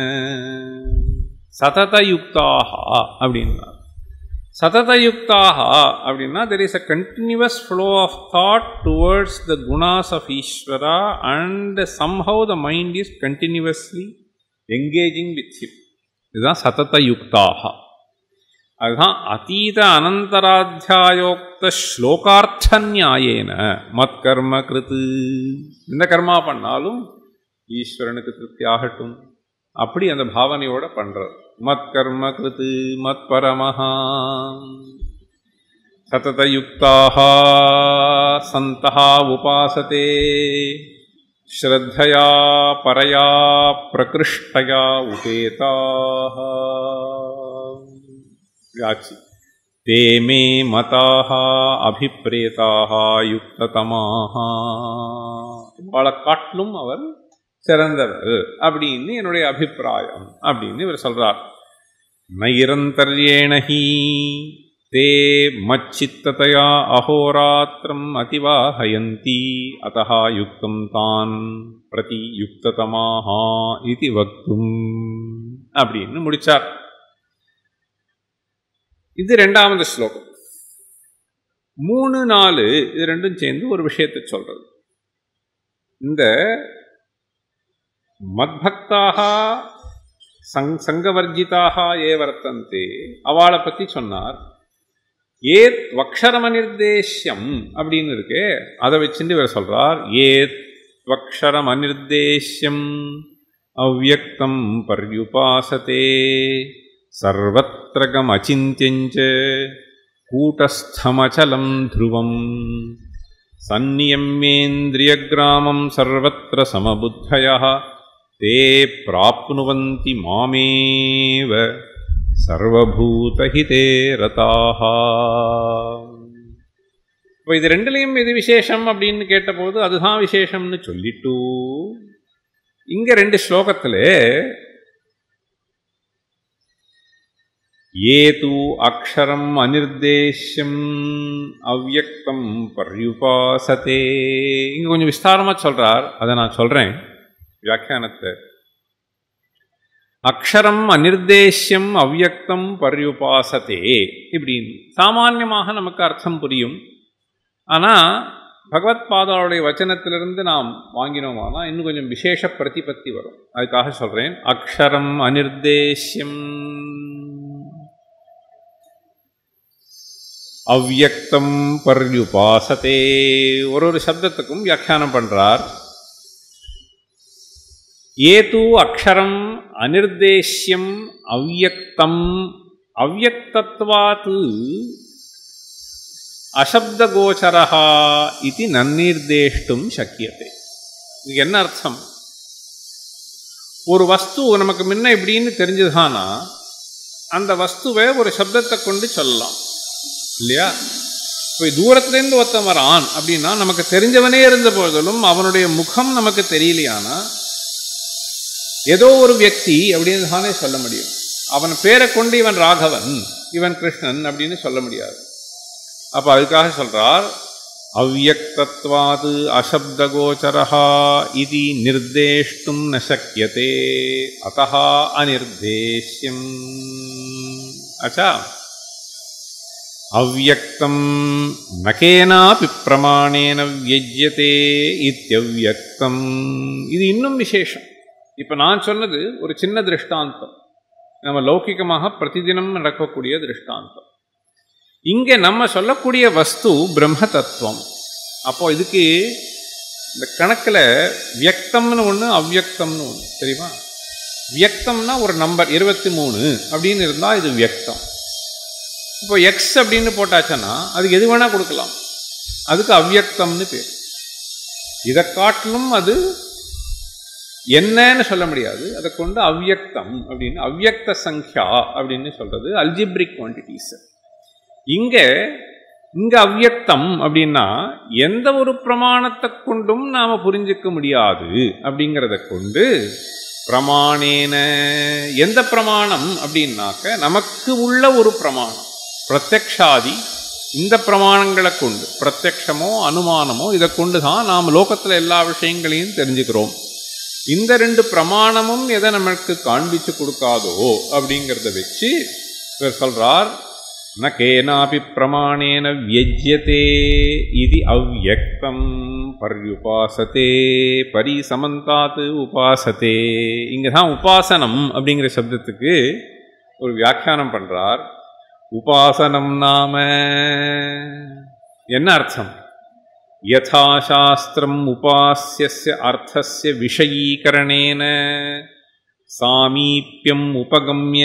சததயுக்தாக அப்படின்னா சததயுக்தாக அப்படின்னா there is a continuous flow of thought towards the gunas of Ishvara and somehow the mind is continuously engaging with him இதுதான் சததயுக்தாக அதுதான் அதீத அனந்தராத்தியாயோக்த ஸ்லோகார்த்த நியாயேன மத் கர்ம கிருத்து இந்த கர்மா பண்ணாலும் ஈஸ்வரனுக்கு திருப்தி ஆகட்டும் அப்படி அந்த பாவனையோட பண்றது மத் கர்ம கிருத்து மத் பரமஹா சததயுக்தாக சந்தா உபாசதே ஸ்ரத்தயா பரயா பிரகிருஷ்டயா உபேதாக ஆச்சு தே மே மதாக அபிப்பிரேதாக யுக்ததமாக இவாளை காட்டிலும் அவர் சிறந்தவர் அப்படின்னு என்னுடைய அபிப்பிராயம் அப்படின்னு இவர் சொல்றார் நைரந்தர்யேணஹி தே மச்சித்ததையா அஹோராத்திரம் அதிவாஹயந்தி அத்தா யுக்தம் தான் பிரதி யுக்ததமாக இது வக்தும் அப்படின்னு முடிச்சார் இது ரெண்டாவது ஸ்லோகம் மூணு நாலு இது ரெண்டும் சேர்ந்து ஒரு விஷயத்தை சொல்றது இந்த மத்பக்தாக சங் சங்கவர்ஜிதாக ஏ வர்த்தந்தே அவளை பற்றி சொன்னார் ஏத் வக்ஷரமநிர்தேஷ்யம் அப்படின்னு இருக்கு அதை வச்சுட்டு இவர் சொல்றார் ஏத் வக்ஷரமநிர்தேஷ்யம் அவ்வக்தம் பர்யுபாசதே சர்வத்திரகமச்சிந்தியஞ்ச கூட்டஸ்தமச்சலம் ध्रुवम् சந்நியம்யேந்திரியகிராமம் சர்வத்திர சமபுத்தயः ते प्राप्नुवन्ति मामेव சர்வபூதஹிதே ரதாக இப்போ இது ரெண்டுலேயும் எது விசேஷம் அப்படின்னு கேட்டபோது அதுதான் விசேஷம்னு சொல்லிட்டு இங்க ரெண்டு ஸ்லோகத்தில் ஏ தூ அக்ஷரம் அனிர்தேஷ்யம் அவ்வக்தம் பர்யுபாசதே இங்க கொஞ்சம் விஸ்தாரமா சொல்றார் அதை நான் சொல்றேன் வியாக்கியானத்தை அக்ஷரம் அனிர்தேஷ்யம் அவ்வக்தம் பர்யுபாசதே இப்படின்னு சாமான்யமாக நமக்கு அர்த்தம் புரியும் ஆனால் பகவத் பாதாவுடைய வச்சனத்திலிருந்து நாம் வாங்கினோமானா இன்னும் கொஞ்சம் விசேஷ பிரதிபத்தி வரும் அதுக்காக சொல்றேன் அக்ஷரம் அனிர்தேஷ்யம் அவ்வக்தம் பர்யுபாசதே ஒரு ஒரு சப்தத்துக்கும் வியாக்கியானம் பண்றார் ஏது அக்ஷரம் அனிர்தேஷ்யம் அவ்வக்தம் அவ்வக்தத்வாத் அசப்தகோச்சரா இது நன்னிர்தேஷ்டும் சக்கியத்தை இதுக்கு என்ன அர்த்தம் ஒரு வஸ்து நமக்கு முன்ன இப்படின்னு தெரிஞ்சதுதானா அந்த வஸ்துவை ஒரு சப்தத்தை கொண்டு சொல்லலாம் இல்லையா இப்போ தூரத்துலேருந்து ஒருத்தன் வரான் அப்படின்னா நமக்கு தெரிஞ்சவனே இருந்த போதிலும் அவனுடைய முகம் நமக்கு தெரியலையானா ஏதோ ஒரு வியக்தி அப்படின்னு தானே சொல்ல முடியும் அவன் பேரை கொண்டு இவன் ராகவன் இவன் கிருஷ்ணன் அப்படின்னு சொல்ல முடியாது அப்போ அதுக்காக சொல்றார் அவ்வக்தத்வாது அசப்தகோச்சரா இது நிர்தேஷ்டும் ந சக்கியதே அத்தா அனிர்தேஷ்யம் ஆச்சா அவ்வக்தம் நகேனாபி பிரமாணேன வியஜ்யதே இத்தியவ்யக்தம் இது இன்னும் விசேஷம் இப்போ நான் சொன்னது ஒரு சின்ன திருஷ்டாந்தம் நம்ம லௌகிகமாக பிரதிதினம் நடக்கக்கூடிய திருஷ்டாந்தம் இங்கே நம்ம சொல்லக்கூடிய வஸ்து பிரம்ம தத்துவம் அப்போ இதுக்கு இந்த கணக்கில் வியக்தம்னு ஒன்று அவ்வியக்தம்னு ஒன்று தெரியுமா வியக்தம்னா ஒரு நம்பர் இருபத்தி மூணு அப்படின்னு இருந்தால் இது வியக்தம் இப்போ எக்ஸ் அப்படின்னு போட்டாச்சுன்னா அதுக்கு எது வேணால் கொடுக்கலாம் அதுக்கு அவ்வியக்தம்னு பேர் இதை காட்டிலும் அது என்னன்னு சொல்ல முடியாது அதை கொண்டு அவ்வியக்தம் அப்படின்னு அவ்வியக்த சங்கியா அப்படின்னு சொல்றது அல்ஜிப்ரிக் குவான்டிட்டிஸ் இங்க இங்க அவ்வியக்தம் அப்படின்னா எந்த ஒரு பிரமாணத்தை கொண்டும் நாம புரிஞ்சுக்க முடியாது அப்படிங்கிறத கொண்டு பிரமாணேன எந்த பிரமாணம் அப்படின்னாக்க நமக்கு உள்ள ஒரு பிரமாணம் பிரத்யக்ஷாதி இந்த பிரமாணங்களை கொண்டு பிரத்யக்ஷமோ அனுமானமோ இதை கொண்டு தான் நாம் லோகத்தில் எல்லா விஷயங்களையும் தெரிஞ்சுக்கிறோம் இந்த ரெண்டு பிரமாணமும் எதை நமக்கு காண்பிச்சு கொடுக்காதோ அப்படிங்கிறத வச்சு இவர் சொல்றார் ந கேனாபி பிரமாணேன வியஜ்யதே இது அவ்யக்தம் பர்யுபாசத்தே பரிசமந்தாத்து உபாசத்தே இங்கே தான் உபாசனம் அப்படிங்கிற சப்தத்துக்கு ஒரு வியாக்கியானம் பண்றார் உபாசனம் நாம என்ன அர்த்தம் யதாசாஸ்திரம் உபாசியஸ்ய அர்த்தஸ்ய விஷயீகரணேன சாமீப்பியம் உபகம்ய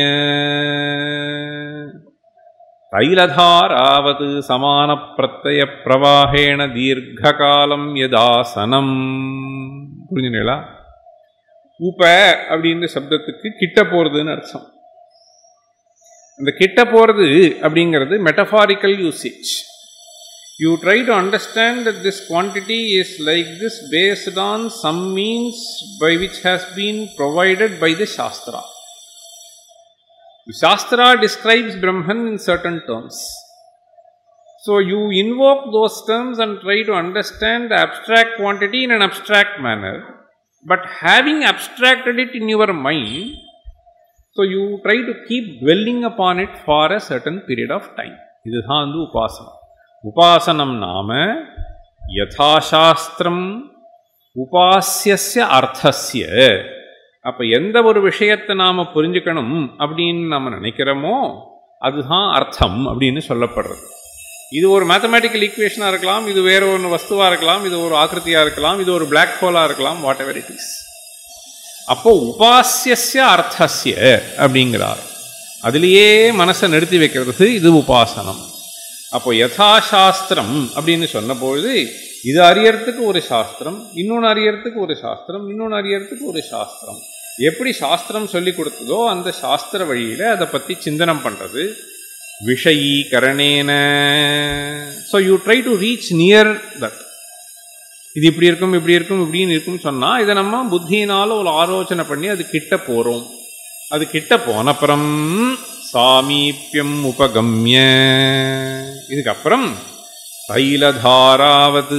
தைலதாராவது சமான பிரத்தய பிரவாகேண தீர்க்காலம் யதாசனம் புரிஞ்சுங்களா உப அப்படின்ற சப்தத்துக்கு கிட்ட போறதுன்னு அர்த்தம் இந்த கிட்ட போறது அப்படிங்கிறது metaphorical usage you try to understand that this quantity is like this based on some means by which has been provided by the Shastra. The Shastra describes Brahman in certain terms. So you invoke those terms and try to understand the abstract quantity in an abstract manner. But having abstracted it in your mind, so you try to keep dwelling upon it for a certain period of time. இதுதான் வந்து உபாசனம் உபாசனம் நாம யதாசாஸ்திரம் உபாசியஸ்ய அர்த்தஸ்ய அப்போ எந்த ஒரு விஷயத்தை நாம் புரிஞ்சுக்கணும் அப்படின்னு நம்ம நினைக்கிறோமோ அதுதான் அர்த்தம் அப்படின்னு சொல்லப்படுறது இது ஒரு மேத்தமேட்டிக்கல் ஈக்குவேஷனாக இருக்கலாம் இது வேற ஒன்று வஸ்துவாக இருக்கலாம் இது ஒரு ஆக்கிருத்தியாக இருக்கலாம் இது ஒரு பிளாக் ஹோலாக இருக்கலாம் வாட் எவர் இட் இஸ் அப்போ உபாசியஸ்ய அர்த்தஸ்ய அப்படிங்கிறார் அதுலேயே மனசை நிறுத்தி வைக்கிறது இது உபாசனம் அப்போ யதாசாஸ்திரம் அப்படின்னு சொன்னபொழுது இது அறியறதுக்கு ஒரு சாஸ்திரம் இன்னொன்று அறியறதுக்கு ஒரு சாஸ்திரம் இன்னொன்று அறியறதுக்கு ஒரு சாஸ்திரம் எப்படி சாஸ்திரம் சொல்லி கொடுத்ததோ அந்த சாஸ்திர வழியில் அதை பற்றி சிந்தனம் பண்ணுறது விஷயீகரணேன so you try to reach near that இது இப்படி இருக்கும் இப்படி இருக்கும் இப்படின்னு இருக்கும்னு சொன்னால் இதை நம்ம புத்தியினால் ஒரு ஆலோசனை பண்ணி அது கிட்ட போகிறோம் அது கிட்ட போனப்புறம் சாமீப்பியம் உபகம்ய இதுக்கப்புறம் தைலதாராவது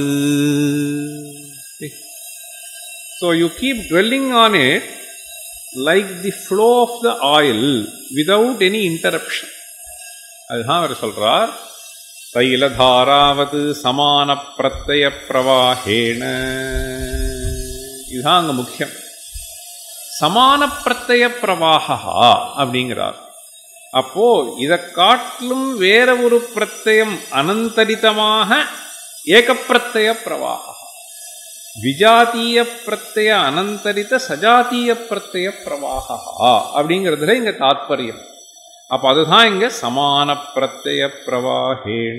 so you keep dwelling on it like the flow of the oil without any interruption அதுதான் அவர் சொல்றார் தைலதாராவது சமான பிரத்தய பிரவாகேண இதுதான் அங்கே முக்கியம் சமான பிரத்தய பிரவாகா அப்படிங்கிறார் அப்போ இதை காட்டிலும் வேற ஒரு பிரत्यயம் அனந்தரிதமாக ஏகப்பிரத்தய பிரவாக விஜாத்தீய பிரत्यய அனந்தரித சஜாத்தீய பிரत्यய பிரவாக அப்படிங்கிறதுல இங்க தாத்பரியம் அப்ப அதுதான் இங்க சமான பிரत्यய பிரவாகேன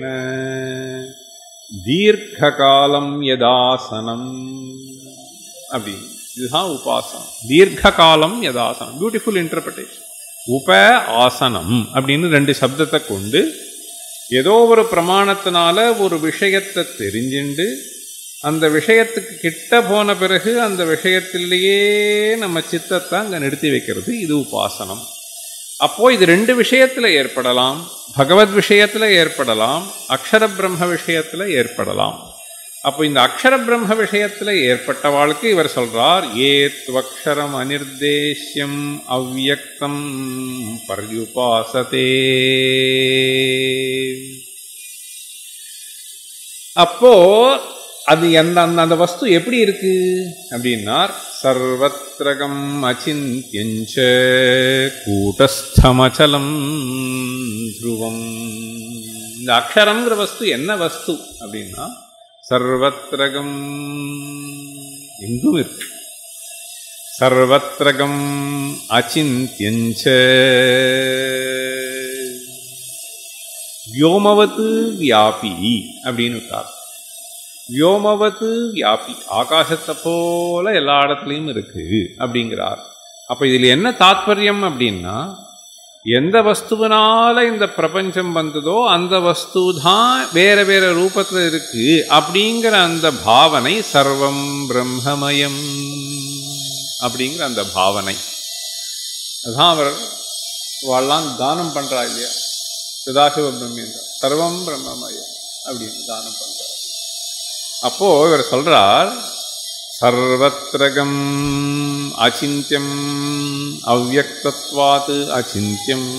தீர்க்க காலம் யதாசனம் அப்படின்னு இதுதான் உபாசனம் தீர்க்க காலம் யதாசனம் பியூட்டிஃபுல் இன்டர்பிரேஷன் உப ஆசனம் அப்படின்னு ரெண்டு சப்தத்தை கொண்டு ஏதோ ஒரு பிரமாணத்தினால ஒரு விஷயத்தை தெரிஞ்சுண்டு அந்த விஷயத்துக்கு கிட்ட போன பிறகு அந்த விஷயத்திலேயே நம்ம சித்தத்தை அங்கே நிறுத்தி வைக்கிறது இது உபாசனம் அப்போ இது ரெண்டு விஷயத்தில் ஏற்படலாம் பகவத் விஷயத்தில் ஏற்படலாம் அக்ஷர பிரம்ம விஷயத்தில் ஏற்படலாம் அப்போ இந்த அக்ஷர பிரம்ம விஷயத்தில் ஏற்பட்ட வாழ்க்கை இவர் சொல்றார் ஏ துவக்ஷரம் அனிர்தேஷ்யம் அவ்யக்தம் பர்யுபாசதே அப்போ அது எந்த அந்த அந்த வஸ்து எப்படி இருக்கு அப்படின்னார் சர்வத்திரகம் அச்சிந்தியஞ்ச கூட்டஸ்தமச்சலம் துருவம் இந்த அக்ஷரங்கிற வஸ்து என்ன வஸ்து அப்படின்னா சர்வத்திரகம் எங்கும் இருக்கு சர்வத்திரகம் அச்சிந்தியஞ்ச வியோமவத்து வியாபி அப்படின்னு விட்டார் வியோமவத்து வியாபி ஆகாசத்தை போல எல்லா இடத்துலையும் இருக்கு அப்படிங்கிறார் அப்ப இதில் என்ன தாத்பரியம் அப்படின்னா எந்த வஸ்துவினால இந்த பிரபஞ்சம் வந்ததோ அந்த வஸ்து தான் வேற வேற ரூபத்தில் இருக்கு அப்படிங்கிற அந்த பாவனை சர்வம் பிரம்மமயம் அப்படிங்கிற அந்த பாவனை அதான் அவர் வாழலாம் தானம் பண்றா இல்லையா சதாசிவ பிரம்மேந்திரா சர்வம் பிரம்மமயம் அப்படின்னு தானம் பண்றார் அப்போ இவர் சொல்றார் சர்வத்திரகம் அச்சிந்தியம் அவ்வக்தத்வாத் அச்சிந்தியம்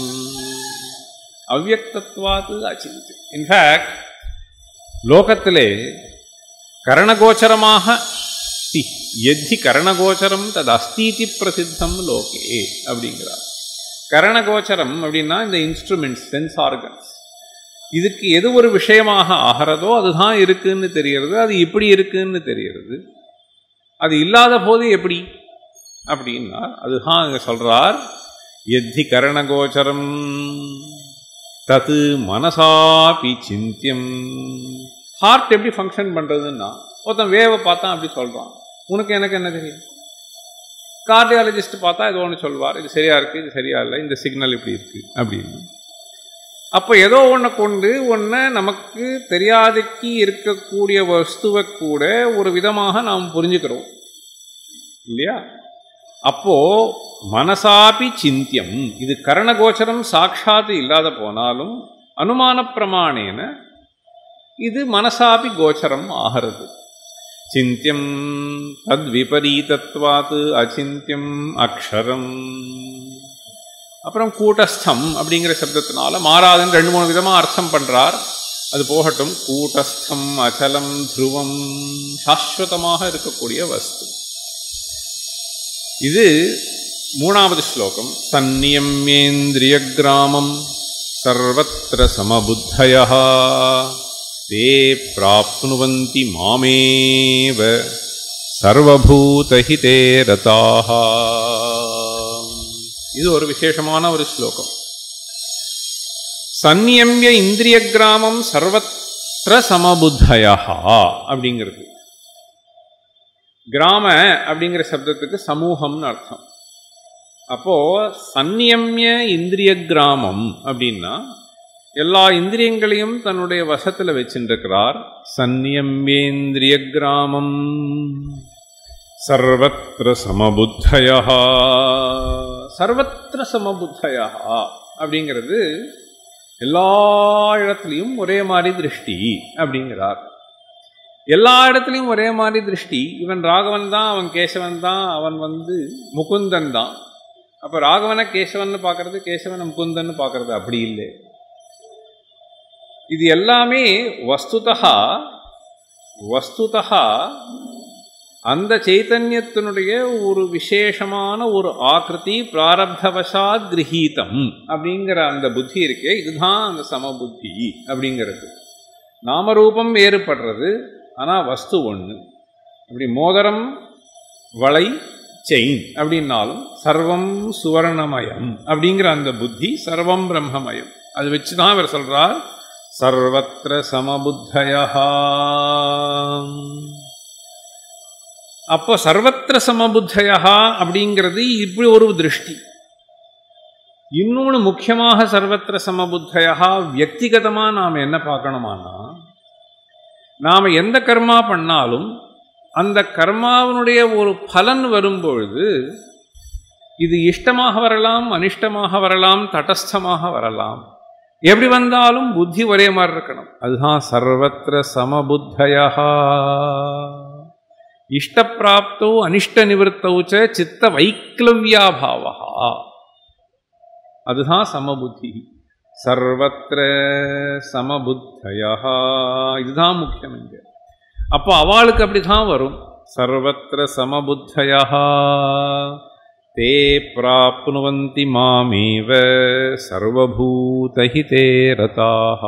அவ்வக்தத்வாத் அச்சிந்தியம் இன்ஃபேக்ட் லோகத்திலே கரணகோச்சரமாக தி எத்தி கரணகோச்சரம் தது அஸ்தீதி பிரசித்தம் லோகே அப்படிங்கிறார் கரணகோச்சரம் அப்படின்னா இந்த இன்ஸ்ட்ருமெண்ட்ஸ் சென்ஸ் ஆர்கன்ஸ் இதுக்கு எது ஒரு விஷயமாக ஆகிறதோ அதுதான் இருக்குன்னு தெரிகிறது அது இப்படி இருக்குன்னு தெரிகிறது அது இல்லாத போது எப்படி அப்படின்னா அதுதான் அங்கே சொல்றார் எத்தி கரணகோச்சரம் தத்து மனசாபி சிந்தியம் ஹார்ட் எப்படி ஃபங்க்ஷன் பண்ணுறதுன்னா ஒருத்தன் வேவை பார்த்தா அப்படி சொல்கிறான் உனக்கு எனக்கு என்ன தெரியும் கார்டியாலஜிஸ்ட் பார்த்தா ஏதோ ஒன்று சொல்வார் இது சரியா இருக்குது இது சரியா இல்லை இந்த சிக்னல் இப்படி இருக்குது அப்படின்னு அப்போ ஏதோ ஒன்றை கொண்டு ஒன்றை நமக்கு தெரியாதக்கு இருக்கக்கூடிய வஸ்துவை கூட ஒரு விதமாக நாம் புரிஞ்சுக்கிறோம் இல்லையா அப்போ மனசாபி சிந்தியம் இது கரணகோச்சரம் சாட்சாத்து இல்லாத போனாலும் அனுமான பிரமாணேன இது மனசாபி கோச்சரம் ஆகிறது சிந்தியம் தத் விபரீதத்வாத் அச்சிந்தியம் அக்ஷரம் அப்புறம் கூட்டஸ்தம் அப்படிங்கிற சப்தத்தினால மாறாதுன்னு ரெண்டு மூணு விதமாக அர்த்தம் பண்ணுறார் அது போகட்டும் கூட்டஸ்தம் அச்சலம் துருவம் சாஸ்வதமாக இருக்கக்கூடிய வஸ்து இது மூணாவது ஸ்லோகம் சந்நியமேந்திரிய கிராமம் சர்வத்திர சமபுத்தய தே பிராப்னுவந்தி மாமேவ சர்வபூதஹிதே ரதாக இது ஒரு விசேஷமான ஒரு ஸ்லோகம் சந்நியமிய இந்திரிய கிராமம் சர்வத்திர சமபுத்தயா அப்படிங்கிறது கிராம அப்படிங்கிற சப்தத்துக்கு சமூகம்னு அர்த்தம் அப்போ சந்நியமிய இந்திரிய கிராமம் அப்படின்னா எல்லா இந்திரியங்களையும் தன்னுடைய வசத்தில் வச்சுருக்கிறார் சந்நியம்பேந்திரிய கிராமம் சர்வத்திர சமபுத்தயா சர்வத்திர சமபுத்தயா அப்படிங்கிறது எல்லா இடத்துலையும் ஒரே மாதிரி திருஷ்டி அப்படிங்கிறார் எல்லா இடத்துலையும் ஒரே மாதிரி திருஷ்டி இவன் ராகவன் தான் அவன் கேசவன் தான் அவன் வந்து முகுந்தன் தான் அப்போ ராகவனை கேசவன் பார்க்கறது கேசவனை முகுந்தன் பார்க்கறது அப்படி இல்லை இது எல்லாமே வஸ்துதா வஸ்துதா அந்த சைத்தன்யத்தினுடைய ஒரு விசேஷமான ஒரு ஆக்கிருதி பிராரப்தவசாத் கிரகீதம் அப்படிங்கிற அந்த புத்தி இருக்கே இதுதான் அந்த சமபுத்தி அப்படிங்கிறது நாமரூபம் வேறுபடுறது ஆனால் வஸ்து ஒன்று அப்படி மோதிரம் வளை செயின் அப்படின்னாலும் சர்வம் சுவர்ணமயம் அப்படிங்கிற அந்த புத்தி சர்வம் பிரம்மமயம் அது வச்சு தான் இவர் சொல்றார் சர்வத்திர சமபுத்தயா அப்போ சர்வத்திர சமபுத்தயா அப்படிங்கிறது இப்படி ஒரு திருஷ்டி இன்னொன்று முக்கியமாக சர்வத்திர சமபுத்தையா வியக்திகதமாக நாம் என்ன பார்க்கணுமானா நாம் எந்த கர்மா பண்ணாலும் அந்த கர்மாவினுடைய ஒரு பலன் வரும்பொழுது இது இஷ்டமாக வரலாம் அனிஷ்டமாக வரலாம் தடஸ்தமாக வரலாம் எப்படி வந்தாலும் புத்தி ஒரே மாதிரி இருக்கணும் அதுதான் சர்வத்திர சமபுத்தயா இஷ்டப்பிராப்தோ அனிஷ்ட நிவர்த்தௌ ச சித்த வைக்லவ்யாபாவா அதுதான் சமபுத்தி சர்வத்திர சமபுத்தயா இதுதான் முக்கியம் இங்க அப்போ அவளுக்கு அப்படி தான் வரும் சர்வத்திர சமபுத்தயா தே பிராப்னுவந்தி மாமேவ சர்வபூதஹிதே ரதாக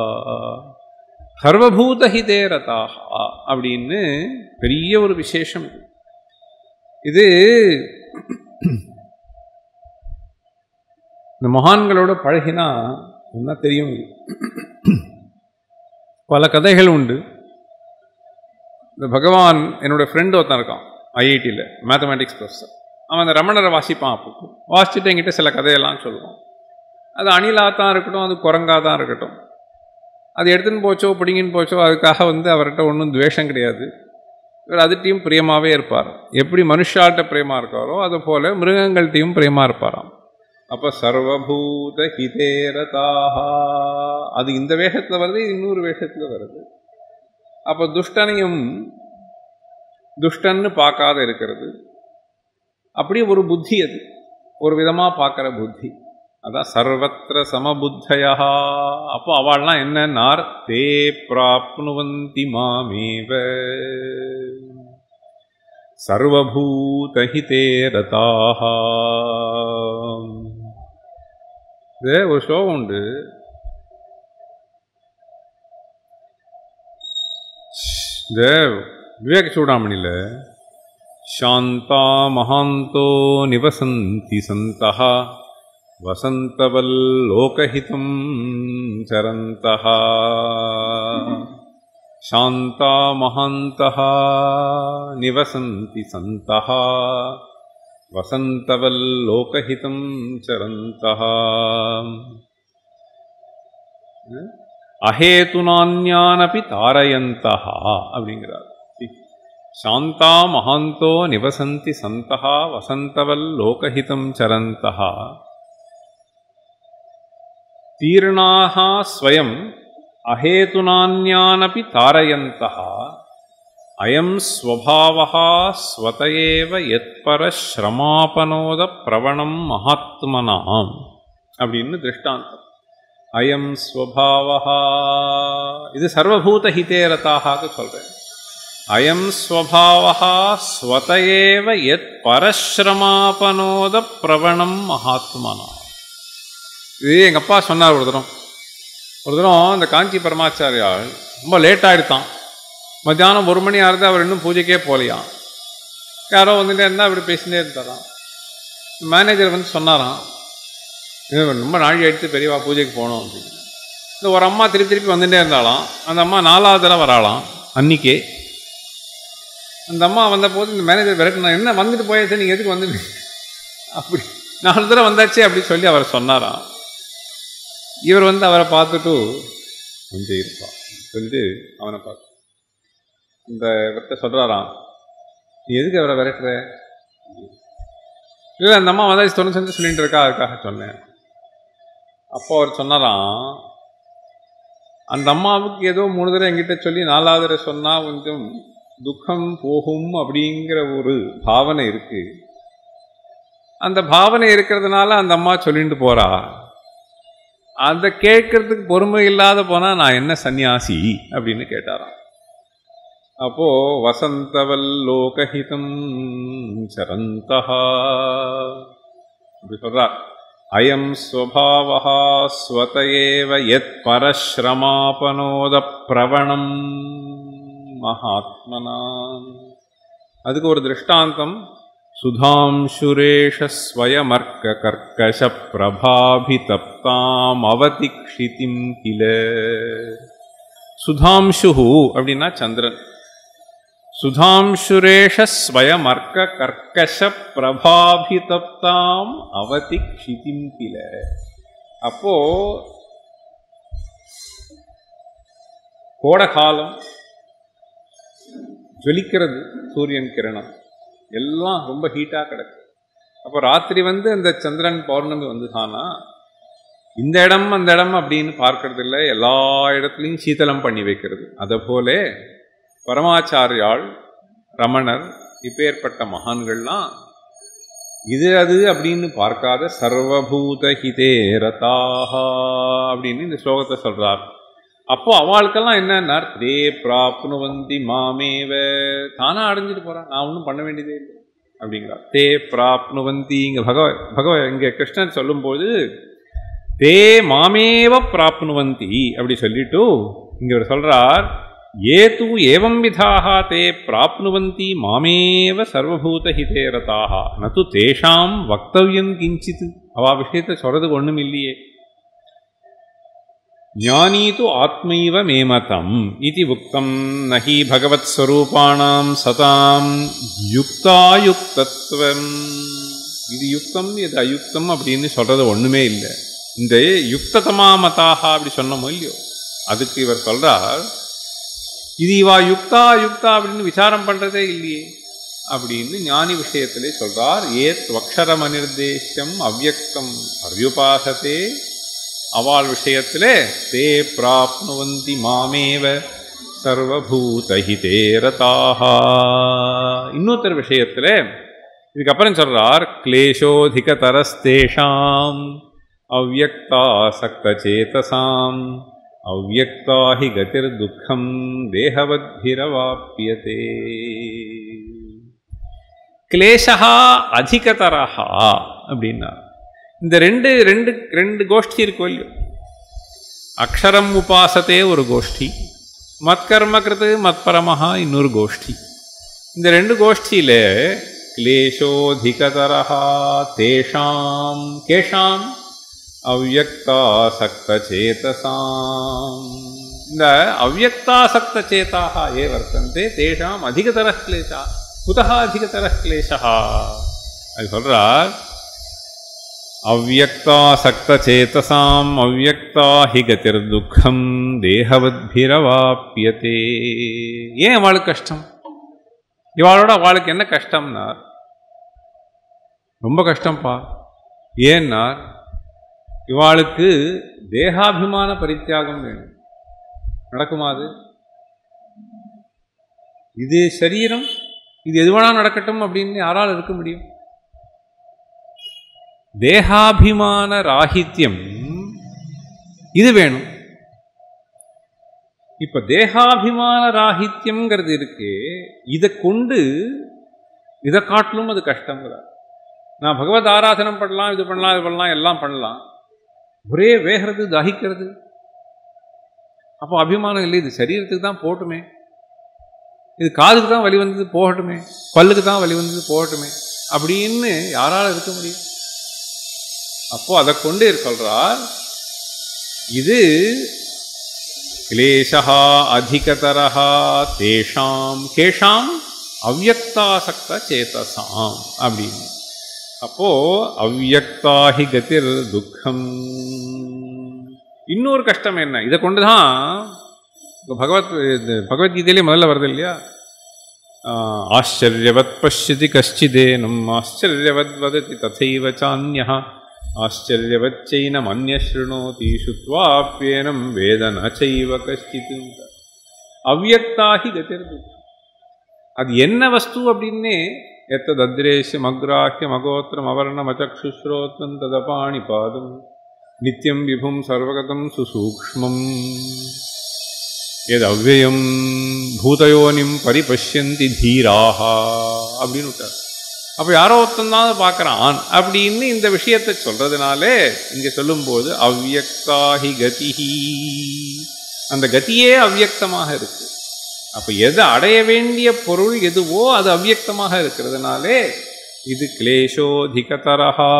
சர்வபூதஹிதே ரதாக அப்படின்னு பெரிய ஒரு விசேஷம் இது இந்த மகான்களோட பழகினா என்ன தெரியும் பல கதைகள் உண்டு இந்த பகவான் என்னோட ஃப்ரெண்டு ஒருத்தன் இருக்கான் ஐஐடியில் மேத்தமேட்டிக்ஸ் ப்ரொஃபஸர் அவன் அந்த ரமணரை வாசிப்பான் அப்போ வாசிச்சுட்டு என்கிட்ட சில கதையெல்லாம் சொல்லுவான் அது அணிலாக தான் இருக்கட்டும் அது குரங்காக தான் இருக்கட்டும் அது எடுத்துன்னு போச்சோ பிடிங்கின்னு போச்சோ அதுக்காக வந்து அவர்கிட்ட ஒன்றும் துவேஷம் கிடையாது இவர் அதுட்டையும் பிரியமாகவே இருப்பார் எப்படி மனுஷாட்ட பிரியமாக இருக்காரோ அது போல் மிருகங்கள்கிட்டையும் பிரியமாக இருப்பாராம் அப்போ சர்வபூத ஹிதேரதாக அது இந்த வேஷத்தில் வருது இன்னொரு வேஷத்தில் வருது அப்போ துஷ்டனையும் துஷ்டன்னு பார்க்காத இருக்கிறது அப்படி ஒரு புத்தி அது ஒரு விதமாக பார்க்குற புத்தி அதான் சர்வத்திர சமபுத்தையா அப்போ அவள்லாம் என்னன்னார் தே பிராப்னுவந்தி மாமேவ சர்வபூதஹிதே ரதாக இது ஒரு ஸ்லோகம் உண்டு இந்த விவேக சூடாமணியில் சாந்தா மகாந்தோ நிவசந்தி சந்தः வசந்தவல்லோகஹிதம் சரந்தः சாந்தா மகாந்தः நிவசந்தி சந்தः வசந்தவல்லோகஹிதம் சரந்தः அஹேதுனான்யானபி தாரயந்தா அப்படிங்கிறார் சாந்தா மகாந்தோ நிவசந்தி சந்தா வசந்தவல் லோகஹிதம் சரந்தா தீர்ணாக ஸ்வயம் அஹேதுனான்யானபி தாரயந்தா அயம் ஸ்வபாவா ஸ்வதயேவ யத்பர ஸ்ரமாபனோத பிரவணம் மகாத்மனாம் அப்படின்னு திருஷ்டாந்தம் அயம் ஸ்வபாவா இது சர்வபூத ஹிதேரதாக சொல்றேன் அயம் ஸ்வபாவா ஸ்வதயேவ யத் பரஸ்ரமாபனோத பிரவணம் மகாத்மனா இது எங்கள் அப்பா சொன்னார் ஒரு தரம் ஒரு தரம் இந்த காஞ்சி பரமாச்சாரியால் ரொம்ப லேட் ஆகிடுத்தான் மத்தியானம் ஒரு மணி ஆறுது அவர் இன்னும் பூஜைக்கே போகலையாம் யாரோ வந்துட்டே இருந்தால் அப்படி பேசிகிட்டே இருந்தாராம் மேனேஜர் வந்து சொன்னாராம் இது ரொம்ப நாழி எடுத்து பெரியவா பூஜைக்கு போகணும் அப்படின்னு இந்த ஒரு அம்மா திருப்பி திருப்பி வந்துட்டே இருந்தாலாம் அந்த அம்மா நாலாவது தடவை வராளாம் அன்னிக்கே அந்த அம்மா வந்த போது இந்த மேனேஜர் விரட்டினா என்ன வந்துட்டு போயாச்சு நீங்கள் எதுக்கு வந்துட்டு அப்படி நாலு தடவை வந்தாச்சே அப்படி சொல்லி அவர் சொன்னாராம் இவர் வந்து அவரை பார்த்துட்டு கொஞ்சம் இருப்பா சொல்லிட்டு அவனை பார்த்து இந்த இவர்கிட்ட சொல்கிறாராம் நீ எதுக்கு அவரை விரட்டுற இல்லை அந்த அம்மா வந்தாச்சு தொண்ணூறு செஞ்சு சொல்லிட்டு இருக்கா அதுக்காக சொன்னேன் அப்போ அவர் சொன்னாராம் அந்த அம்மாவுக்கு ஏதோ மூணு தடவை என்கிட்ட சொல்லி நாலாவது தடவை சொன்னால் கொஞ்சம் துக்கம் போகும் அப்படிங்கிற ஒரு பாவனை இருக்கு அந்த பாவனை இருக்கிறதுனால அந்த அம்மா சொல்லிட்டு போறா அந்த கேட்கறதுக்கு பொறுமை இல்லாத போனா நான் என்ன சன்னியாசி அப்படின்னு கேட்டாராம் அப்போ வசந்தவல் லோகஹிதம் சரந்தா அப்படி சொல்றார் அயம் ஸ்வபாவா ஸ்வதயேவ யத் பரஸ்ரமாபனோத பிரவணம் மகாத்மனா அதுக்கு ஒரு திருஷ்டாந்தம் சுதாம்சுரேஷஸ்வயமர்க்க கர்க்கஷ பிரபாபிதப்தாம் அவதிக்ஷிதிம் கில சுதாம்சு அப்படின்னா சந்திரன் சுதாம்சுரேஷ ஸ்வயமர்க்க கர்க்கஷ பிரபாபிதப்தாம் அவதி க்ஷிதிம் கில அப்போ கோடகாலம் ஜொலிக்கிறது சூரியன் கிரணம் எல்லாம் ரொம்ப ஹீட்டாக கிடக்கு அப்போ ராத்திரி வந்து அந்த சந்திரன் பௌர்ணமி வந்துதானா இந்த இடம் அந்த இடம் அப்படின்னு பார்க்கறது இல்லை எல்லா இடத்துலையும் சீதளம் பண்ணி வைக்கிறது அதுபோல பரமாச்சாரியாள் ரமணர் இப்பேற்பட்ட மகான்கள்லாம் இது அது அப்படின்னு பார்க்காத சர்வபூத ஹிதே ரதாஹா அப்படின்னு இந்த ஸ்லோகத்தை சொல்றார் அப்போ அவளுக்கெல்லாம் என்னன்னா தே பிராப்னுவந்தி மாமேவ தானா அடைஞ்சிட்டு போறான் நான் ஒன்றும் பண்ண வேண்டியதே இல்லை அப்படிங்கிறார் தே பிராப்னுவந்தி இங்க பகவ பகவ இங்க கிருஷ்ணன் சொல்லும்போது தே மாமேவ பிராப்னுவந்தி அப்படி சொல்லிட்டு இங்க இவர் சொல்றார் ஏ தூ ஏவம் விதாக தே பிராப்னுவந்தி மாமேவ சர்வபூத ஹிதே ரதாக நது தேஷாம் வக்தவியம் கிஞ்சித் அவா விஷயத்தை சொல்றதுக்கு ஒண்ணும் இல்லையே ஞானீ து ஆத்மைவ மேமதம் இது உக்தம் நஹி பகவத்ஸ்வரூபாணாம் சதாம் யுக்தாயுக்தத்துவம் இது யுக்தம் இது அயுக்தம் அப்படின்னு சொல்றது ஒண்ணுமே இல்லை இந்த யுக்ததமா மதாக அப்படி சொன்னோமோ இல்லையோ அதுக்கு இவர் சொல்றார் இது இவா யுக்தா யுக்தா அப்படின்னு விசாரம் பண்றதே இல்லையே அப்படின்னு ஞானி விஷயத்திலே சொல்றார் ஏத் வக்ஷரம் அனிர்தேசம் அவ்யக்தம் அவ்யுபாசத்தே அவாள் விஷயத்திலே தே பிராப்னுவந்தி மாமேவ சர்வபூதஹிதே ரதாஹா இன்னொருத்தர் விஷயத்திலே இதுக்கப்புறம் சொல்றார் கிளேஷோதிகதரஸ்தேஷாம் அவ்வக்தாசக்தச்சேதசாம் அவ்வக்தா ஹி கதிர் துக்கம் தேகவத்பிரவாப்பியதே கிளேஷா அதிகதரஹா அப்படின்னா இந்த ரெண்டு ரெண்டு ரெண்டு கோஷ்டி இருக்கும் இல்லையோ அக்ஷரம் உபாசத்தே ஒரு கோஷ்டி மத்கர்ம கிருத்து மத்பரமஹா இன்னொரு கோஷ்டி இந்த ரெண்டு கோஷ்டியில கிளேஷோதிகதரஹா தேஷாம் கேஷாம் அவ்வக்தாசக்தச்சேதசாம் இந்த அவ்வக்தாசக்தச்சேதாக ஏ வர்த்தந்தே தேஷாம் அதிகதர கிளேஷா குதா அதிகதர கிளேஷா அது சொல்றார் அவ்வக்தாசக்தச்சேதசாம் அவ்வக்தா ஹி கதிர் துக்கம் தேகவத்பிரவாப்பியதே ஏன் அவளுக்கு கஷ்டம் இவாளோட அவளுக்கு என்ன கஷ்டம்னா ரொம்ப கஷ்டம்ப்பா ஏன்னா இவாளுக்கு தேகாபிமான பரித்தியாகம் வேணும் நடக்குமா அது இது சரீரம் இது எது வேணா நடக்கட்டும் அப்படின்னு யாரால் இருக்க முடியும் தேகாபிமான ராகித்யம் இது வேணும் இப்ப தேகாபிமான ராகித்யம்ங்கிறது இருக்கு இதை கொண்டு இதை காட்டிலும் அது கஷ்டங்கிறார் நான் பகவத் ஆராதனம் பண்ணலாம் இது பண்ணலாம் இது பண்ணலாம் எல்லாம் பண்ணலாம் ஒரே வேகிறது தகிக்கிறது அப்போ அபிமானம் இல்லை இது சரீரத்துக்கு தான் போட்டுமே இது காதுக்கு தான் வலி வந்தது போகட்டுமே பல்லுக்கு தான் வலி வந்தது போகட்டுமே அப்படின்னு யாரால இருக்க முடியும் அப்போ அதை கொண்டு சொல்றார் இது கிளேஷா அதிகதரா தேஷாம் கேஷாம் அவ்வக்தாசக்த சேதசாம் அப்படின்னு அப்போ அவ்வக்தாஹி கதிர் துக்கம் இன்னொரு கஷ்டம் என்ன இதை கொண்டு தான் பகவத் இது பகவத்கீதையிலே முதல்ல வருது இல்லையா ஆச்சரியவத் பசியதி கஷ்டிதேனம் ஆச்சரியவத் வததி ததைவ சான்யா ஆச்சரியவச்சைனம் அந்நஸ்ருணோதி சுத்வாப்பியனம் வேதன சைவ கஷ்டித் அவ்வக்தாஹி கதிர் துக்கம் அது என்ன வஸ்து அப்படின்னே எத்ததத்ரேஷ்யம் அக்ராஹ்யம் அகோத்திரம் அவர்ணம் அச்சக்ஷுஸ்ரோத்ரம் ததபாணி பாதம் நித்தியம் விபும் சர்வகதம் சுசூக்ஷ்மம் எது அவ்வயம் பூதயோனிம் பரிபஷ்யந்தி தீராஹா அப்படின்னு விட்டார் அப்போ யாரோ ஒருத்தன் தான் பார்க்குறான் அப்படின்னு இந்த விஷயத்தை சொல்றதுனாலே இங்கே சொல்லும்போது அவ்வக்தாஹி கதிஹி அந்த கதியே அவ்வக்தமாக இருக்கு அப்போ எது அடைய வேண்டிய பொருள் எதுவோ அது அவ்வக்தமாக இருக்கிறதுனாலே இது கிளேஷோதிகதரஹா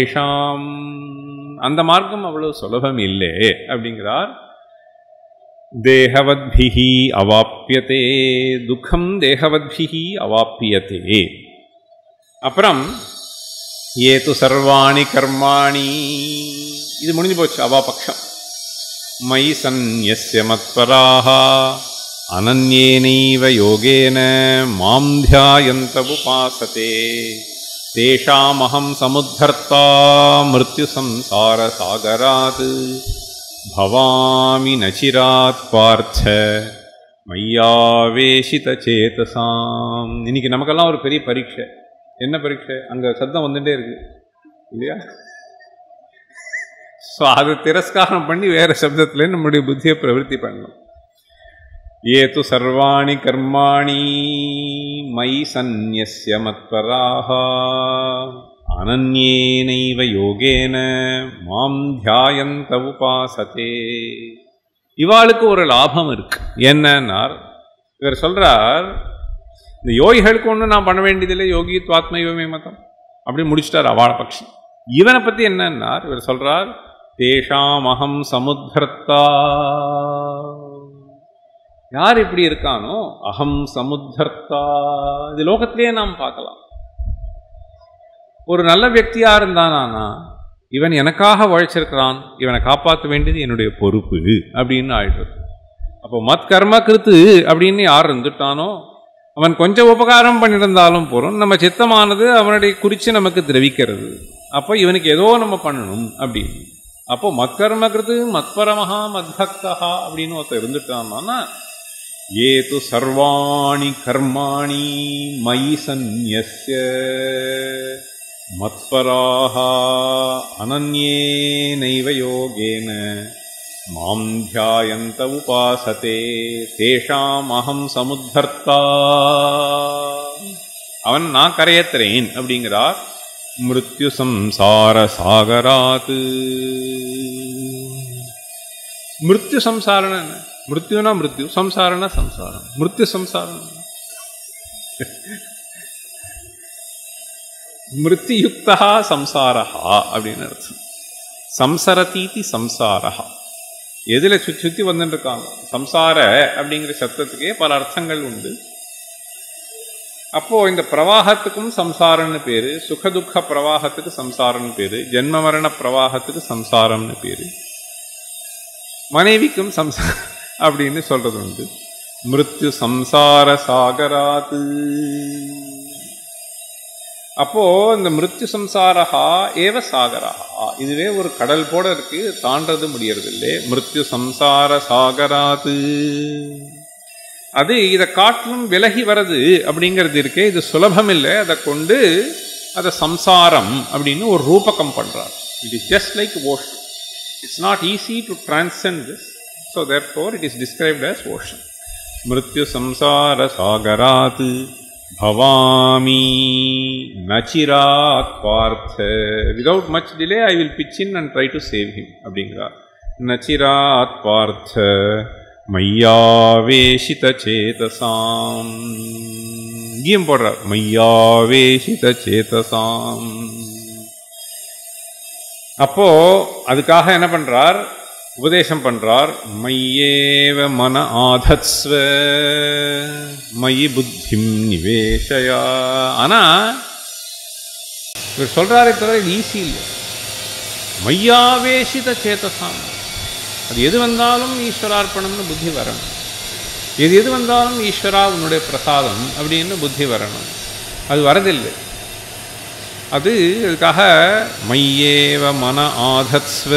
தேஷாம் அந்த மார்க்கம் அவ்வளவு சுலபம் இல்லை அப்படிங்கிறார் தேகவத்பிஹி அவாப்பியதே துக்கம் தேகவத்பிஹி அவாப்பியதே அப்புறம் ஏது சர்வாணி கர்மாணி இது முடிஞ்சு போச்சு அவாபக்ஷம் மயி சந்நியஸ்ய மத்பராக அனன்யேனைவ யோகேன மாம் தியாயந்த உபாசதே தேஷாமகம் சமுத்தர்த்தா மிருத்யு சம்சார சாகராத் பவாமி நச்சிராத் பார்த்த மையாவேஷித சேதசாம் இன்னைக்கு நமக்கெல்லாம் ஒரு பெரிய பரீட்சை என்ன பரீட்சை அங்கே சத்தம் வந்துட்டே இருக்கு இல்லையா ஸோ அதை திரஸ்காரம் பண்ணி வேற சப்தத்துல நம்முடைய புத்தியை பிரவருத்தி பண்ணணும் ஏது சர்வாணி கர்மாணி மயி சந்நியஸ்ய மத்பராக அனன்யேனைவ யோகேன மாம் தியாயந்த உபாசதே இவாளுக்கு ஒரு லாபம் இருக்கு என்னன்னார் இவர் சொல்றார் இந்த யோகிகளுக்கு ஒன்றும் நான் பண்ண வேண்டியதில்லை யோகி துவாத்ம யோகமே மதம் அப்படி முடிச்சிட்டார் அவாள பக்ஷி இவனை பற்றி என்னன்னார் இவர் சொல்றார் தேஷாம் அகம் சமுத்தர்த்தா யார் இப்படி இருக்கானோ அகம் சமுத்தர்த்தா இது லோகத்திலேயே நாம் பார்க்கலாம் ஒரு நல்ல வியக்தியா இருந்தானா இவன் எனக்காக உழைச்சிருக்கிறான் இவனை காப்பாற்ற வேண்டியது என்னுடைய பொறுப்பு அப்படின்னு ஆயிடுறது அப்போ மத் கர்ம கிருத்து அப்படின்னு யார் இருந்துட்டானோ அவன் கொஞ்சம் உபகாரம் பண்ணியிருந்தாலும் போகிறோம் நம்ம சித்தமானது அவனுடைய குறித்து நமக்கு திரவிக்கிறது அப்போ இவனுக்கு ஏதோ நம்ம பண்ணணும் அப்படின்னு அப்போ மத்கர்ம கிருத்து மத்பரமஹா மத்பக்தா அப்படின்னு ஒருத்தர் இருந்துட்டான்னா ஏது சர்வாணி கர்மாணி மயி சந்நியஸ்ய மத்பராக அனன்யேனைவ யோகேன மாம் தியாயந்த உபாசதே தேஷாம் அகம் சமுத்தர்த்தா அவன் நான் கரையத்துறேன் அப்படிங்கிறார் மிருத்யு சம்சார சாகராத்து மிருத்யு சம்சாரன என்ன மிருத்யுனா மிருத்யு சம்சாரனா சம்சாரம் மிருத்யு சம்சாரம் மிருத்தியுக்தா சம்சாரஹா அப்படின்னு அர்த்தம் சம்சரதீதி சம்சாரஹா எதில் சுற்றி சுற்றி வந்துட்டு இருக்காங்க சம்சார அப்படிங்கிற சப்தத்துக்கே பல அர்த்தங்கள் உண்டு அப்போ இந்த பிரவாகத்துக்கும் சம்சாரம்னு பேரு சுகதுக்க பிரவாகத்துக்கு சம்சாரம்னு பேரு ஜென்ம மரண பிரவாகத்துக்கு சம்சாரம்னு பேரு மனைவிக்கும் சம்சாரம் அப்படின்னு சொல்றது உண்டு மிருத்யு சம்சார சாகராத்து அப்போ இந்த மிருத்யு சம்சாரஹா ஏவ சாகரஹா இதுவே ஒரு கடல் போட இருக்கு தாண்டது முடியறது இல்லை மிருத்யு சம்சார சாகராத்து அது இதை காட்டிலும் விலகி வர்றது அப்படிங்கிறது இருக்கே இது சுலபம் இல்லை அதை கொண்டு அதை சம்சாரம் அப்படின்னு ஒரு ரூபகம் பண்றார் it is just like ocean it's not easy to transcend this so therefore it is described as ocean மிருத்யு சம்சார சாகராத் பவாமி நச்சிராத் பார்த்த without much delay I will pitch in and try to save him அப்படிங்கிறார் நச்சிராத் பார்த்த மையாவேஷித சேதசாம் இங்கேயும் போடுறார் மையாவேஷித சேதசாம் அப்போ அதுக்காக என்ன பண்றார் உபதேசம் பண்றார் மையேவ மன ஆதத்ஸ்வ மயி புத்திம் நிவேஷயா ஆனா இவர் சொல்றாரே தவிர இது ஈஸி இல்லை மையாவேஷித சேதசாம் அது எது வந்தாலும் ஈஸ்வரார்ப்பணம்னு புத்தி வரணும் எது எது வந்தாலும் ஈஸ்வரா உன்னுடைய பிரசாதம் அப்படின்னு புத்தி வரணும் அது வரதில்லை அது இதுக்காக மையேவ மன ஆதத்ஸ்வ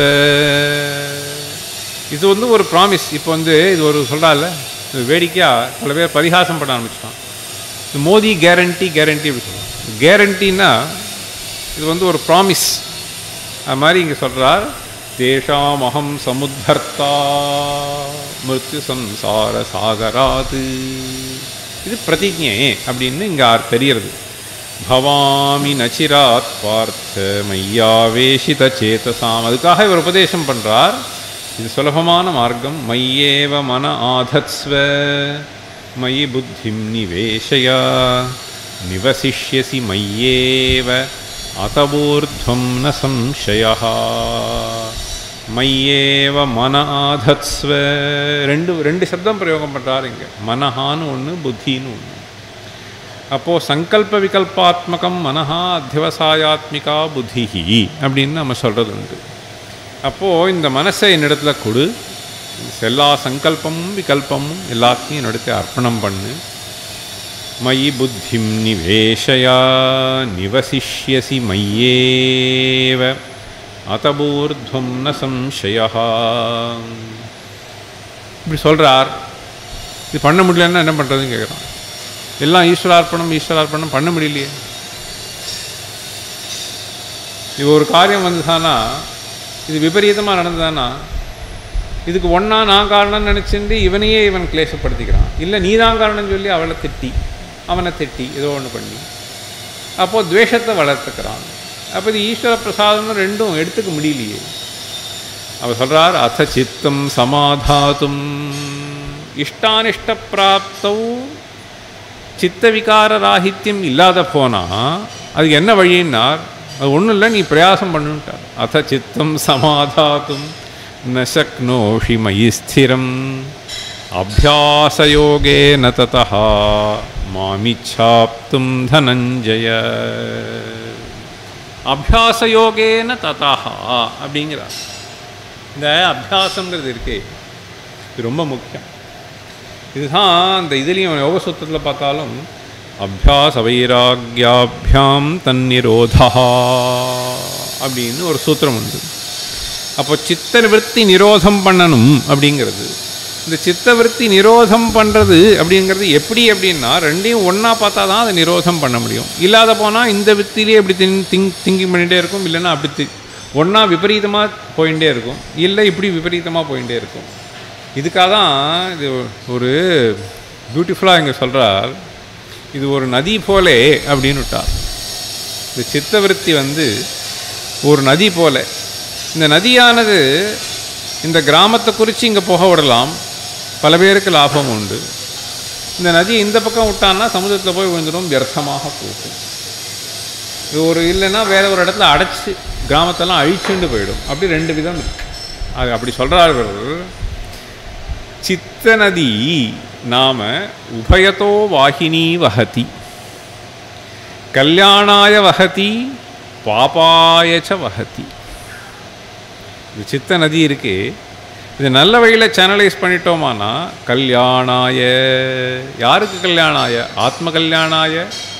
இது வந்து ஒரு ப்ராமிஸ் இப்போ வந்து இது ஒரு சொல்கிறால இது வேடிக்கையாக பல பேர் பரிகாசம் பண்ண ஆரம்பிச்சிட்டான் இது மோதி கேரண்டி கேரண்டி அப்படி சொல்லுவாங்க கேரண்டின்னா இது வந்து ஒரு ப்ராமிஸ் அது மாதிரி இங்கே சொல்கிறார் தேஷாம் அகம் சமுத்தர்த்தா மிருத்யு சம்சார சாகராது இது பிரதிஜை அப்படின்னு இங்கே தெரியறது பவாமி நச்சிராத் பார்த்த மையாவேஷித சேதசாம் அதுக்காக இவர் உபதேசம் பண்ணுறார் இது சுலபமான மார்க்கம் மையேவ மன ஆதத்ஸ்வ மயி புத்திம் நிவேஷயா நிவசிஷ்யசி மையேவ அத்தவூர்த்வம் ந சம்சயா மையேவ மன ஆதத்ஸ்வ ரெண்டு ரெண்டு சப்தம் பிரயோகம் பண்ணுறாரு இங்கே மனஹான்னு ஒன்று புத்தின்னு ஒன்று அப்போது சங்கல்ப விகல்பாத்மகம் மனஹா அத்தியவசாயாத்மிகா புத்திஹி அப்படின்னு நம்ம சொல்கிறது உண்டு அப்போது இந்த மனசை என்னிடத்துல கொடு எல்லா சங்கல்பமும் விகல்பமும் எல்லாத்தையும் என்னிடத்துல அர்ப்பணம் பண்ணு மயி புத்திம் நிவேஷயா நிவசிஷ்யசி மய்யேவ அத்தபூர்துவம் ந சம்சயா இப்படி சொல்கிறார் இது பண்ண முடியலன்னா என்ன பண்ணுறதுன்னு கேட்குறான் எல்லாம் ஈஸ்வரார்ப்பணம் ஈஸ்வரார்ப்பணம் பண்ண முடியலையே இது ஒரு காரியம் வந்ததானா இது விபரீதமாக நடந்ததானா இதுக்கு ஒன்றா நான் காரணம் நினச்சிட்டு இவனையே இவன் கிளேசப்படுத்திக்கிறான் இல்லை நீ தான் காரணம் சொல்லி அவளை திட்டி அவனை திட்டி ஏதோ ஒன்று பண்ணி அப்போது துவேஷத்தை வளர்த்துக்கிறான் அப்போ இது ஈஸ்வர பிரசாதம்னு ரெண்டும் எடுத்துக்க முடியலையே அவர் சொல்கிறார் அத்த சித்தம் சமாதாத்தும் இஷ்டானிஷ்ட பிராப்தௌ சித்த விகார ராகித்யம் இல்லாத போனால் அதுக்கு என்ன வழின்னார் அது ஒன்றும் இல்லை நீ பிரயாசம் பண்ணுன்ட்டார் அத்த சித்தம் சமாதாத்தும் ந சக்னோஷி மயி ஸ்திரம் அபியாசயோகேன ததா மாமிச்சாப்தும் தனஞ்சய அபியாசயோகேன ததா அப்படிங்கிறார் இந்த அபியாசங்கிறது இருக்கே இது ரொம்ப முக்கியம் இதுதான் அந்த இதுலேயும் யோக சூத்திரத்தில் பார்த்தாலும் அபியாச வைராக்கியாபியாம் தன்னிரோதா அப்படின்னு ஒரு சூத்திரம் உண்டு அப்போ சித்த விற்பி நிரோதம் பண்ணணும் அப்படிங்கிறது இந்த சித்த விற்பி நிரோதம் பண்ணுறது அப்படிங்கிறது எப்படி அப்படின்னா ரெண்டையும் ஒன்றா பார்த்தா தான் அதை நிரோதம் பண்ண முடியும் இல்லாத போனால் இந்த வித்திலே இப்படி திங் திங் திங்கிங் பண்ணிகிட்டே இருக்கும் இல்லைன்னா அப்படி தி ஒன்றா விபரீதமாக போயிட்டே இருக்கும் இல்லை இப்படி விபரீதமாக போயிட்டே இருக்கும் இதுக்காக தான் இது ஒரு பியூட்டிஃபுல்லாக இங்கே சொல்கிறார் இது ஒரு நதி போலே அப்படின்னு விட்டார் இந்த சித்தவிருத்தி வந்து ஒரு நதி போல இந்த நதியானது இந்த கிராமத்தை குறித்து இங்கே போக விடலாம் பல பேருக்கு லாபம் உண்டு இந்த நதியை இந்த பக்கம் விட்டான்னா சமுதிரத்தில் போய் விழுந்துடும் வியர்த்தமாக போகும் இது ஒரு இல்லைன்னா வேற ஒரு இடத்துல அடைச்சி கிராமத்தெல்லாம் அழிச்சுண்டு போயிடும் அப்படி ரெண்டு விதம் இருக்கு அது அப்படி சொல்கிறார்கள் சித்த நதி நாம உபயத்தோ வாகினி வகதி கல்யாணாய வகதி பாபாயச்ச வகதி இது சித்த நதி இருக்கு இது நல்ல வழியில் சேனலைஸ் பண்ணிட்டோமானா கல்யாணாய யாருக்கு கல்யாணாய ஆத்ம கல்யாணாய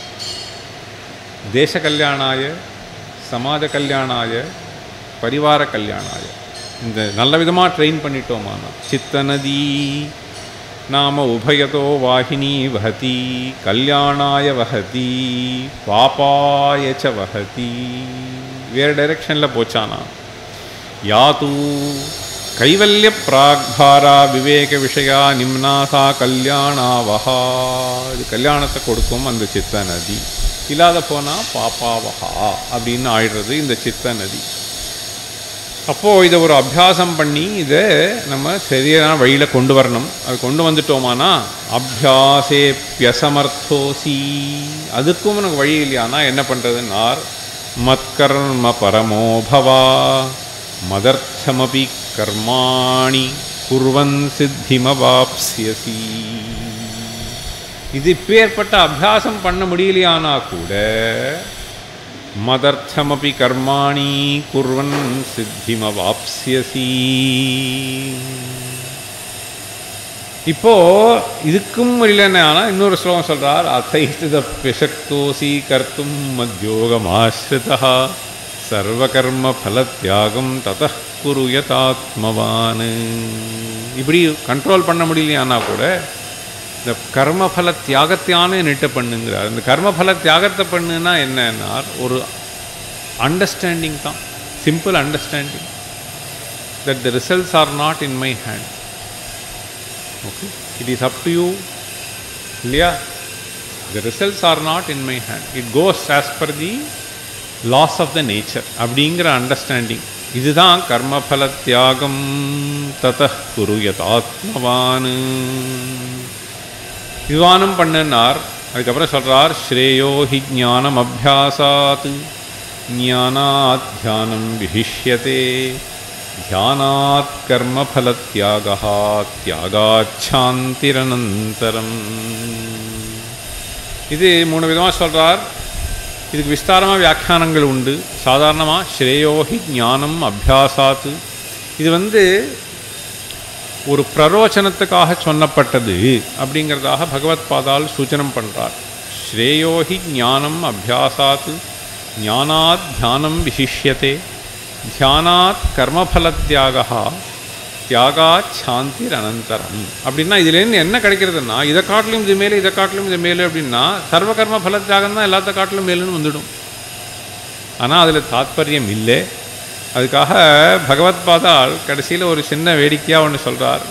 தேச கல்யாணாய சமாஜ கல்யாணாய பரிவார கல்யாணாய இந்த நல்ல விதமாக ட்ரெயின் பண்ணிட்டோமானா சித்த நதி நாம உபயதோ வாகினி வகதி கல்யாணாய வகதி பாப்பாய ச வகதி வேறு டைரெக்ஷனில் போச்சானா யாத்து கைவல்ய பிராக்பாரா விவேக விஷயா நிம்னா சா கல்யாணாவஹா இது கல்யாணத்தை கொடுக்கும் அந்த சித்த நதி இல்லாத போனால் பாப்பாவஹா அப்படின்னு ஆயிடுறது இந்த சித்த நதி அப்போது இதை ஒரு அபியாசம் பண்ணி இதை நம்ம சரியான வழியில் கொண்டு வரணும் அது கொண்டு வந்துட்டோமானா அபியாசேப்பியசமர்த்தோசி அதுக்கும் எனக்கு வழி இல்லையானா என்ன பண்ணுறதுன்னார் மத்கர்ம பரமோபவா மதர்த்தமபி கர்மாணி குர்வன் சித்திமவாப்சியசி இது இப்பேற்பட்ட அபியாசம் பண்ண முடியலையானா கூட மதர்த்தமபி கர்மாணி குர்வன் சித்திமவாப்சியசி இப்போ இதுக்கும் இல்லைன்னா இன்னொரு ஸ்லோகம் சொல்றார் அசைஸ்தித பிசக்தோசி கர்த்தும் மத்தியோகமாஸ்ரிதா சர்வகர்ம ஃபலத்தியாகம் தத குருயதாத்மவான் இப்படி கண்ட்ரோல் பண்ண முடியலையானா கூட இந்த கர்மஃபல தியாகத்தையான நிட்ட பண்ணுங்கிறார் இந்த கர்மஃபல தியாகத்தை பண்ணுன்னா என்னன்னா ஒரு அண்டர்ஸ்டாண்டிங் தான் simple understanding that the results are not in my hand okay it is up to you இல்லையா the results are not in my hand it goes as per the laws of the nature அப்படிங்கிற understanding இதுதான் கர்மஃபல தியாகம் தத குருயதாத்மவான் விவானம் பண்ணினார் அதுக்கப்புறம் சொல்கிறார் ஸ்ரேயோ he ஞானம் அபியாசாத் ஞானாத் தியானம் விஹிஷ்யதே தியானாத் கர்மஃலத்தியாக தியாகாச்சாந்திரனந்தரம் இது மூணு விதமாக சொல்கிறார் இதுக்கு விஸ்தாரமாக வியாக்கியானங்கள் உண்டு சாதாரணமாக ஸ்ரேயோஹி ஞானம் அபியாசாத்து இது வந்து ஒரு பிரரோச்சனத்துக்காக சொன்னப்பட்டது அப்படிங்கிறதாக பகவத் பாதால் சூச்சனம் பண்ணுறார் ஸ்ரேயோஹி ஞானம் அபியாசாத் ஞானாத் தியானம் விசிஷ்யத்தே தியானாத் கர்மஃலத்தியாக தியாகாத் சாந்திர் அனந்தரம் அப்படின்னா இதுலேருந்து என்ன கிடைக்கிறதுன்னா இதை காட்டிலும் இது மேலே இதை காட்டிலும் இது மேலே அப்படின்னா சர்வ கர்ம ஃபல தியாகம் தான் எல்லாத்த காட்டிலும் மேலுன்னு வந்துடும் ஆனால் அதில் தாத்பரியம் இல்லை அதுக்காக பகவத் பாதால் கடைசியில் ஒரு சின்ன வேடிக்கையாக ஒன்று சொல்கிறார்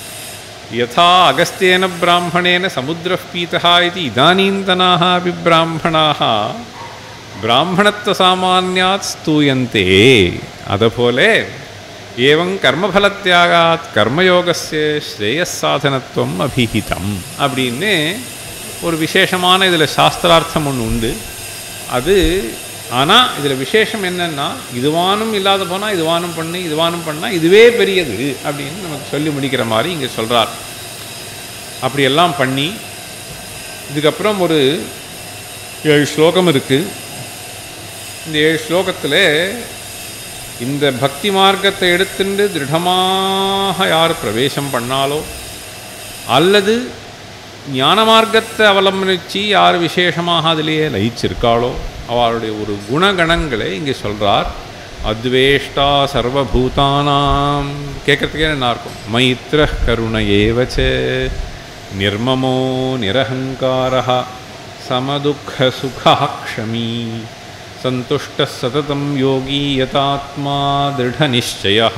யதா அகஸ்தியேன பிராமணேன சமுத்திர பீதா இது இதானீந்தனாக அபி பிராமணாக பிராமணத்துவ சாமானியாத் ஸ்தூயந்தே அதுபோல ஏவம் கர்மஃலத்தியாகாத் கர்மயோகஸ்ய ஸ்ரேயசாதனத்துவம் அபிஹிதம் அப்படின்னு ஒரு விசேஷமான இதில் சாஸ்திரார்த்தம் ஒன்று உண்டு அது ஆனால் இதில் விசேஷம் என்னென்னா இதுவானும் இல்லாத போனால் இதுவானும் பண்ணு இதுவானும் பண்ணால் இதுவே பெரியது அப்படின்னு நமக்கு சொல்லி முடிக்கிற மாதிரி இங்கே சொல்கிறார் அப்படியெல்லாம் பண்ணி இதுக்கப்புறம் ஒரு ஏழு ஸ்லோகம் இருக்குது இந்த ஏழு ஸ்லோகத்தில் இந்த பக்தி மார்க்கத்தை எடுத்துட்டு திருடமாக யார் பிரவேசம் பண்ணாலோ அல்லது ஞான மார்க்கத்தை அவலம்பனிச்சு யார் விசேஷமாக அதிலேயே லயிச்சிருக்காளோ அவளுடைய ஒரு குணகணங்களை இங்கே சொல்கிறார் அத்வேஷ்டா சர்வபூதானாம் கேட்குறதுக்கே என்ன இருக்கும் மைத்ர கருண ஏவச்ச நிர்மமோ நிரஹங்கார சமதுக்க சுகாக்ஷமீ सन्तुष्टः सततं योगी यतात्मा दृढनिश्चयः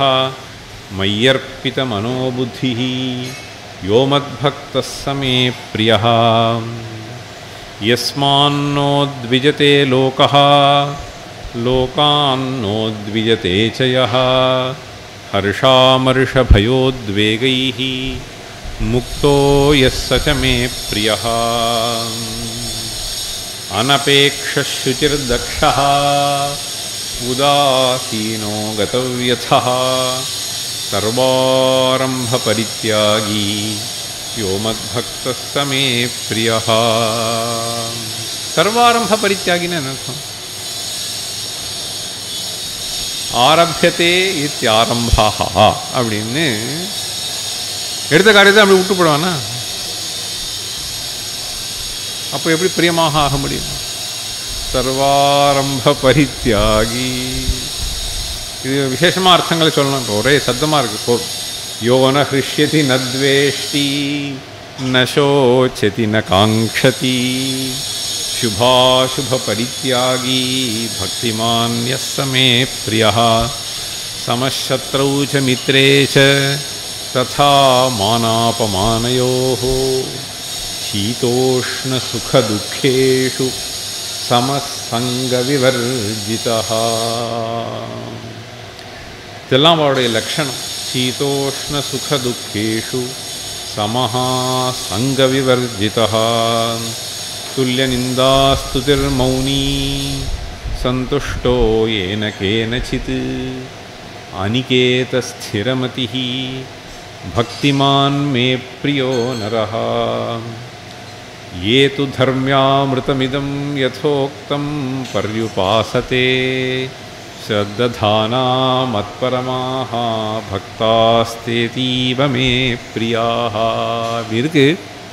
मय्यर्पितमनोबुद्धिः यो मद्भक्तः स मे प्रियः यस्मान्नोद्विजते लोकः लोकान्नोद्विजते च यः हर्षामर्षभयोद्वेगैः मुक्तो यः स च मे प्रियः अनपेक्षशुचिर्दक्षः उदासीनो गतव्यथः सर्वारम्भपरित्यागी यो मद्भक्तः स मे प्रियः सर्वारम्भपरित्यागिने अनर्थम् ஆரம்பியத்தே இத்தியாரம்பா அப்படின்னு எடுத்த காரியத்தை அப்படி விட்டு போடுவானா அப்போ எப்படி பிரியமாக ஆக முடியும் சர்வாரம்ப பரித்தியாகி இது விசேஷமாக அர்த்தங்களை சொல்லணும் இப்போ ஒரே சத்தமாக இருக்குது போ யோன ஹிருஷ்யதி நத்வேஷ்டி நசோச்சதி ந காங்க்ஷதி शुभाशुभपरित्यागी भक्तिमान्यः स मे प्रियः समशत्रौ च मित्रे च तथा मानापमानयोः शीतोष्णसुखदुःखेषु समसङ्गविवर्जितः இதெல்லாம் அவருடைய லக்ஷணம் சீதோஷ்ணசுகதுக்கேஷு சமஹா சங்கவிவர்ஜிதா तुल्यनिन्दास्तुतिर्मौनी सन्तुष्टो येन केनचित् अनिकेतस्थिरमतिः भक्तिमान् मे प्रियो नरः ये तु धर्म्यामृतमिदं यथोक्तं पर्युपासते श्रद्दधाना मत्परमाः भक्तास्तेतीव मे प्रियाः இருக்கு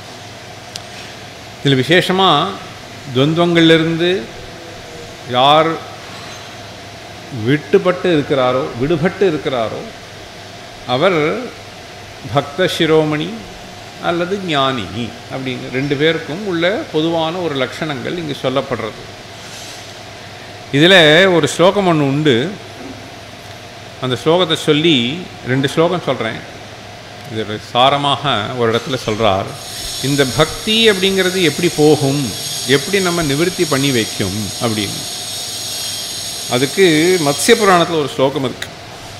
இதில் விசேஷமாக துவந்தங்களிலிருந்து யார் விட்டுப்பட்டு இருக்கிறாரோ விடுபட்டு இருக்கிறாரோ அவர் பக்த சிரோமணி அல்லது ஞானி அப்படின்னு ரெண்டு பேருக்கும் உள்ள பொதுவான ஒரு லட்சணங்கள் இங்கே சொல்லப்படுறது இதில் ஒரு ஸ்லோகம் ஒன்று உண்டு அந்த ஸ்லோகத்தை சொல்லி ரெண்டு ஸ்லோகம் சொல்கிறேன் இது சாரமாக ஒரு இடத்துல சொல்கிறார் இந்த பக்தி அப்படிங்கிறது எப்படி போகும் எப்படி நம்ம நிவர்த்தி பண்ணி வைக்கும் அப்படின்னு அதுக்கு மத்ய புராணத்தில் ஒரு ஸ்லோகம் இருக்கு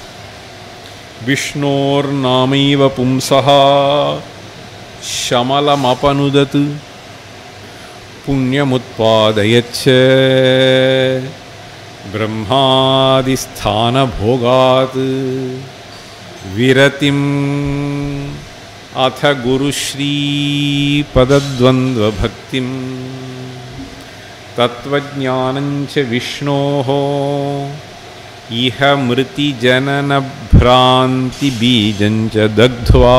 விஷ்ணோர் நாமைவ பும்சா சமலமபனுதத் புண்ணியமுத்பாதயச்ச ब्रह्मादिस्थानभोगात् विरतिम् अथ गुरुश्रीपदद्वन्द्वभक्तिं तत्त्वज्ञानञ्च विष्णोः इह मृतिजननभ्रान्तिबीजञ्च दग्ध्वा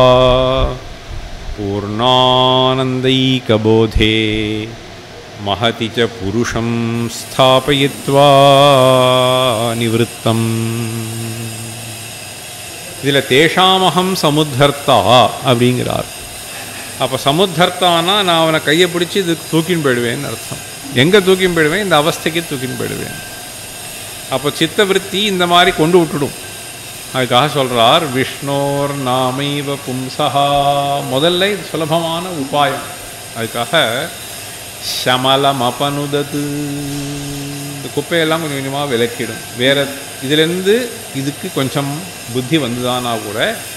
पूर्णानन्दैकबोधे महति च पुरुषं स्थापयित्वा நிவிருத்தம் இதில் தேஷாமகம் சமுத்தர்த்தா அப்படிங்கிறார் அப்போ சமுத்தர்த்தானா நான் அவனை கையை பிடிச்சி இது தூக்கின்னு போயிடுவேன்னு அர்த்தம் எங்கே தூக்கின்னு போயிடுவேன் இந்த அவஸ்தைக்கு தூக்கின்னு போயிடுவேன் அப்போ சித்தவிருத்தி இந்த மாதிரி கொண்டு விட்டுடும் அதுக்காக சொல்கிறார் விஷ்ணோர் நாமைவ பும்சகா முதல்ல இது சுலபமான உபாயம் அதுக்காக சமலம் அபனுதது இந்த குப்பையெல்லாம் கொஞ்சம் கொஞ்சமாக விலக்கிடும் வேற இதுலேருந்து இதுக்கு கொஞ்சம் புத்தி வந்துதானா கூட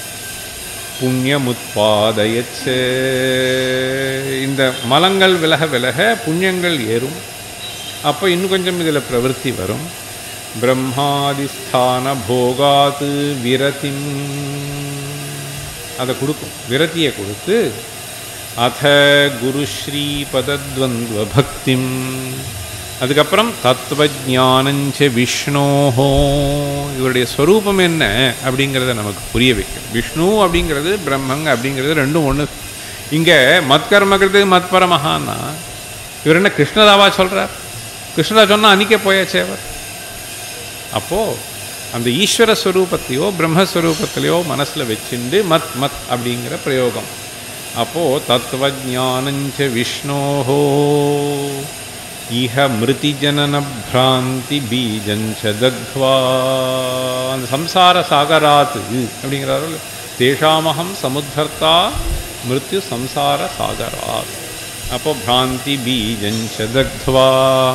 புண்ணியமுத்பாதயச்ச இந்த மலங்கள் விலக விலக புண்ணியங்கள் ஏறும் அப்போ இன்னும் கொஞ்சம் இதில் பிரவருத்தி வரும் பிரம்மாதிஸ்தான போகாத்து விரதிம் அதை கொடுக்கும் விரத்தியை கொடுத்து அத குருஸ்ரீ பதத்வந்த்வ பக்திம் அதுக்கப்புறம் தத்துவஜானஞ்ச விஷ்ணோஹோ இவருடைய ஸ்வரூபம் என்ன அப்படிங்கிறத நமக்கு புரிய வைக்கும் விஷ்ணு அப்படிங்கிறது பிரம்மங்க அப்படிங்கிறது ரெண்டும் ஒன்று இங்கே மத்கர்மகிறது மத்பரமஹான்னா இவர் என்ன கிருஷ்ணதாவா சொல்கிறார் கிருஷ்ணதா சொன்னால் அன்றைக்கே போயாச்சே அவர் அப்போது அந்த ஈஸ்வர ஸ்வரூபத்தையோ பிரம்மஸ்வரூபத்திலையோ மனசில் வச்சுண்டு மத் மத் அப்படிங்கிற பிரயோகம் அப்போது தத்துவஜானஞ்ச விஷ்ணோஹோ இஹ மிருதிஜனன பிராந்தி பீஜஞ்ச தக்வா அந்த சம்சார சாகராத்து அப்படிங்கிறாரு தேஷாமகம் சமுத்தர்த்தா மிருத்யு சம்சார சாகராத் அப்போ பிராந்தி பீஜஞ்ச தக்வா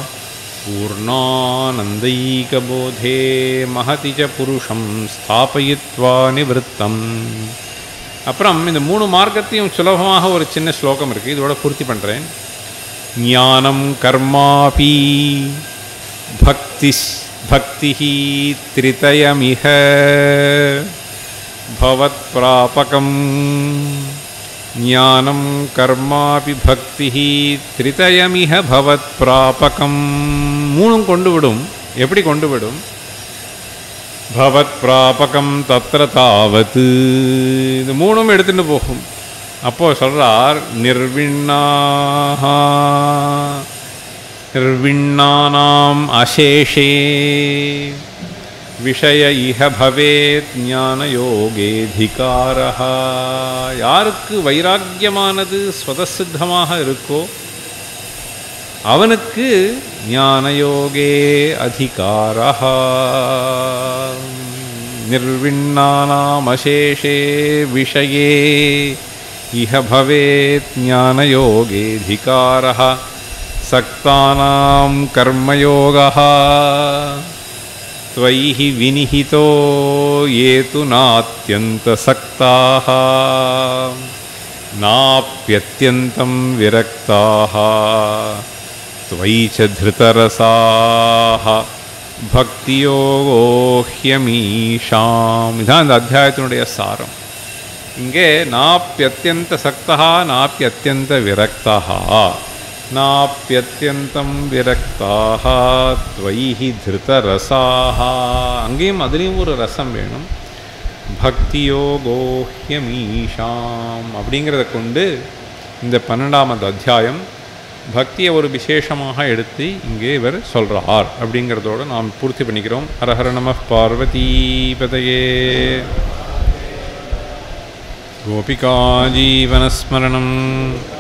பூர்ணானந்தைகபோதே மகதி ச புருஷம் ஸ்தாபயித்வா நிவத்தம் அப்புறம் இந்த மூணு மார்க்கத்தையும் சுலபமாக ஒரு சின்ன ஸ்லோகம் இருக்குது இதோட பூர்த்தி பண்ணுறேன் ஞானம் கர்மாபி பக்தி பக்தி திரிதயமிக பவத் பிராபகம் ஞானம் கர்மாபி பக்தி திரிதயமிக பவத் பிராபகம் மூணும் கொண்டு விடும் எப்படி கொண்டு விடும் பவத் பிராபகம் தத்திர தாவத்து இது மூணும் எடுத்துட்டு போகும் அப்போ சொல்றார் நிர்விண்ணாக நிர்விண்ணானாம் அசேஷே விஷய இஹ பவேத் ஞான யோகேதிகாரா யாருக்கு வைராக்கியமானது ஸ்வதசித்தமாக இருக்கோ அவனுக்கு ஞானயோகே அதிகாரா निर्विण्णानामशेषे विषये इह भवेत् ज्ञानयोगेऽधिकारः सक्तानां कर्मयोगः त्वयि हि विनिहितो ये तु नात्यन्तसक्ताः नाप्यत्यन्तं विरक्ताः त्वयि च धृतरसाः பக்தியோகோஹ்யமீஷாம் இதான் இந்த அத்தியாயத்தினுடைய சாரம் இங்கே நாப்பியத்தியந்த சக்தா நாப்பியத்தியந்த விரக்தா நாப்பியத்தியந்தம் விரக்தாக துவைஹி திருதரசாக அங்கேயும் அதுலேயும் ஒரு ரசம் வேணும் பக்தியோகோஹ்யமீஷாம் அப்படிங்கிறத கொண்டு இந்த பன்னெண்டாமது அத்தியாயம் பக்தியை ஒரு விசேஷமாக எடுத்து இங்கே இவர் சொல்கிறார் அப்படிங்கிறதோடு நாம் பூர்த்தி பண்ணிக்கிறோம் ஹரஹர நம பார்வதீபதையே கோபிகா ஜீவனஸ்மரணம்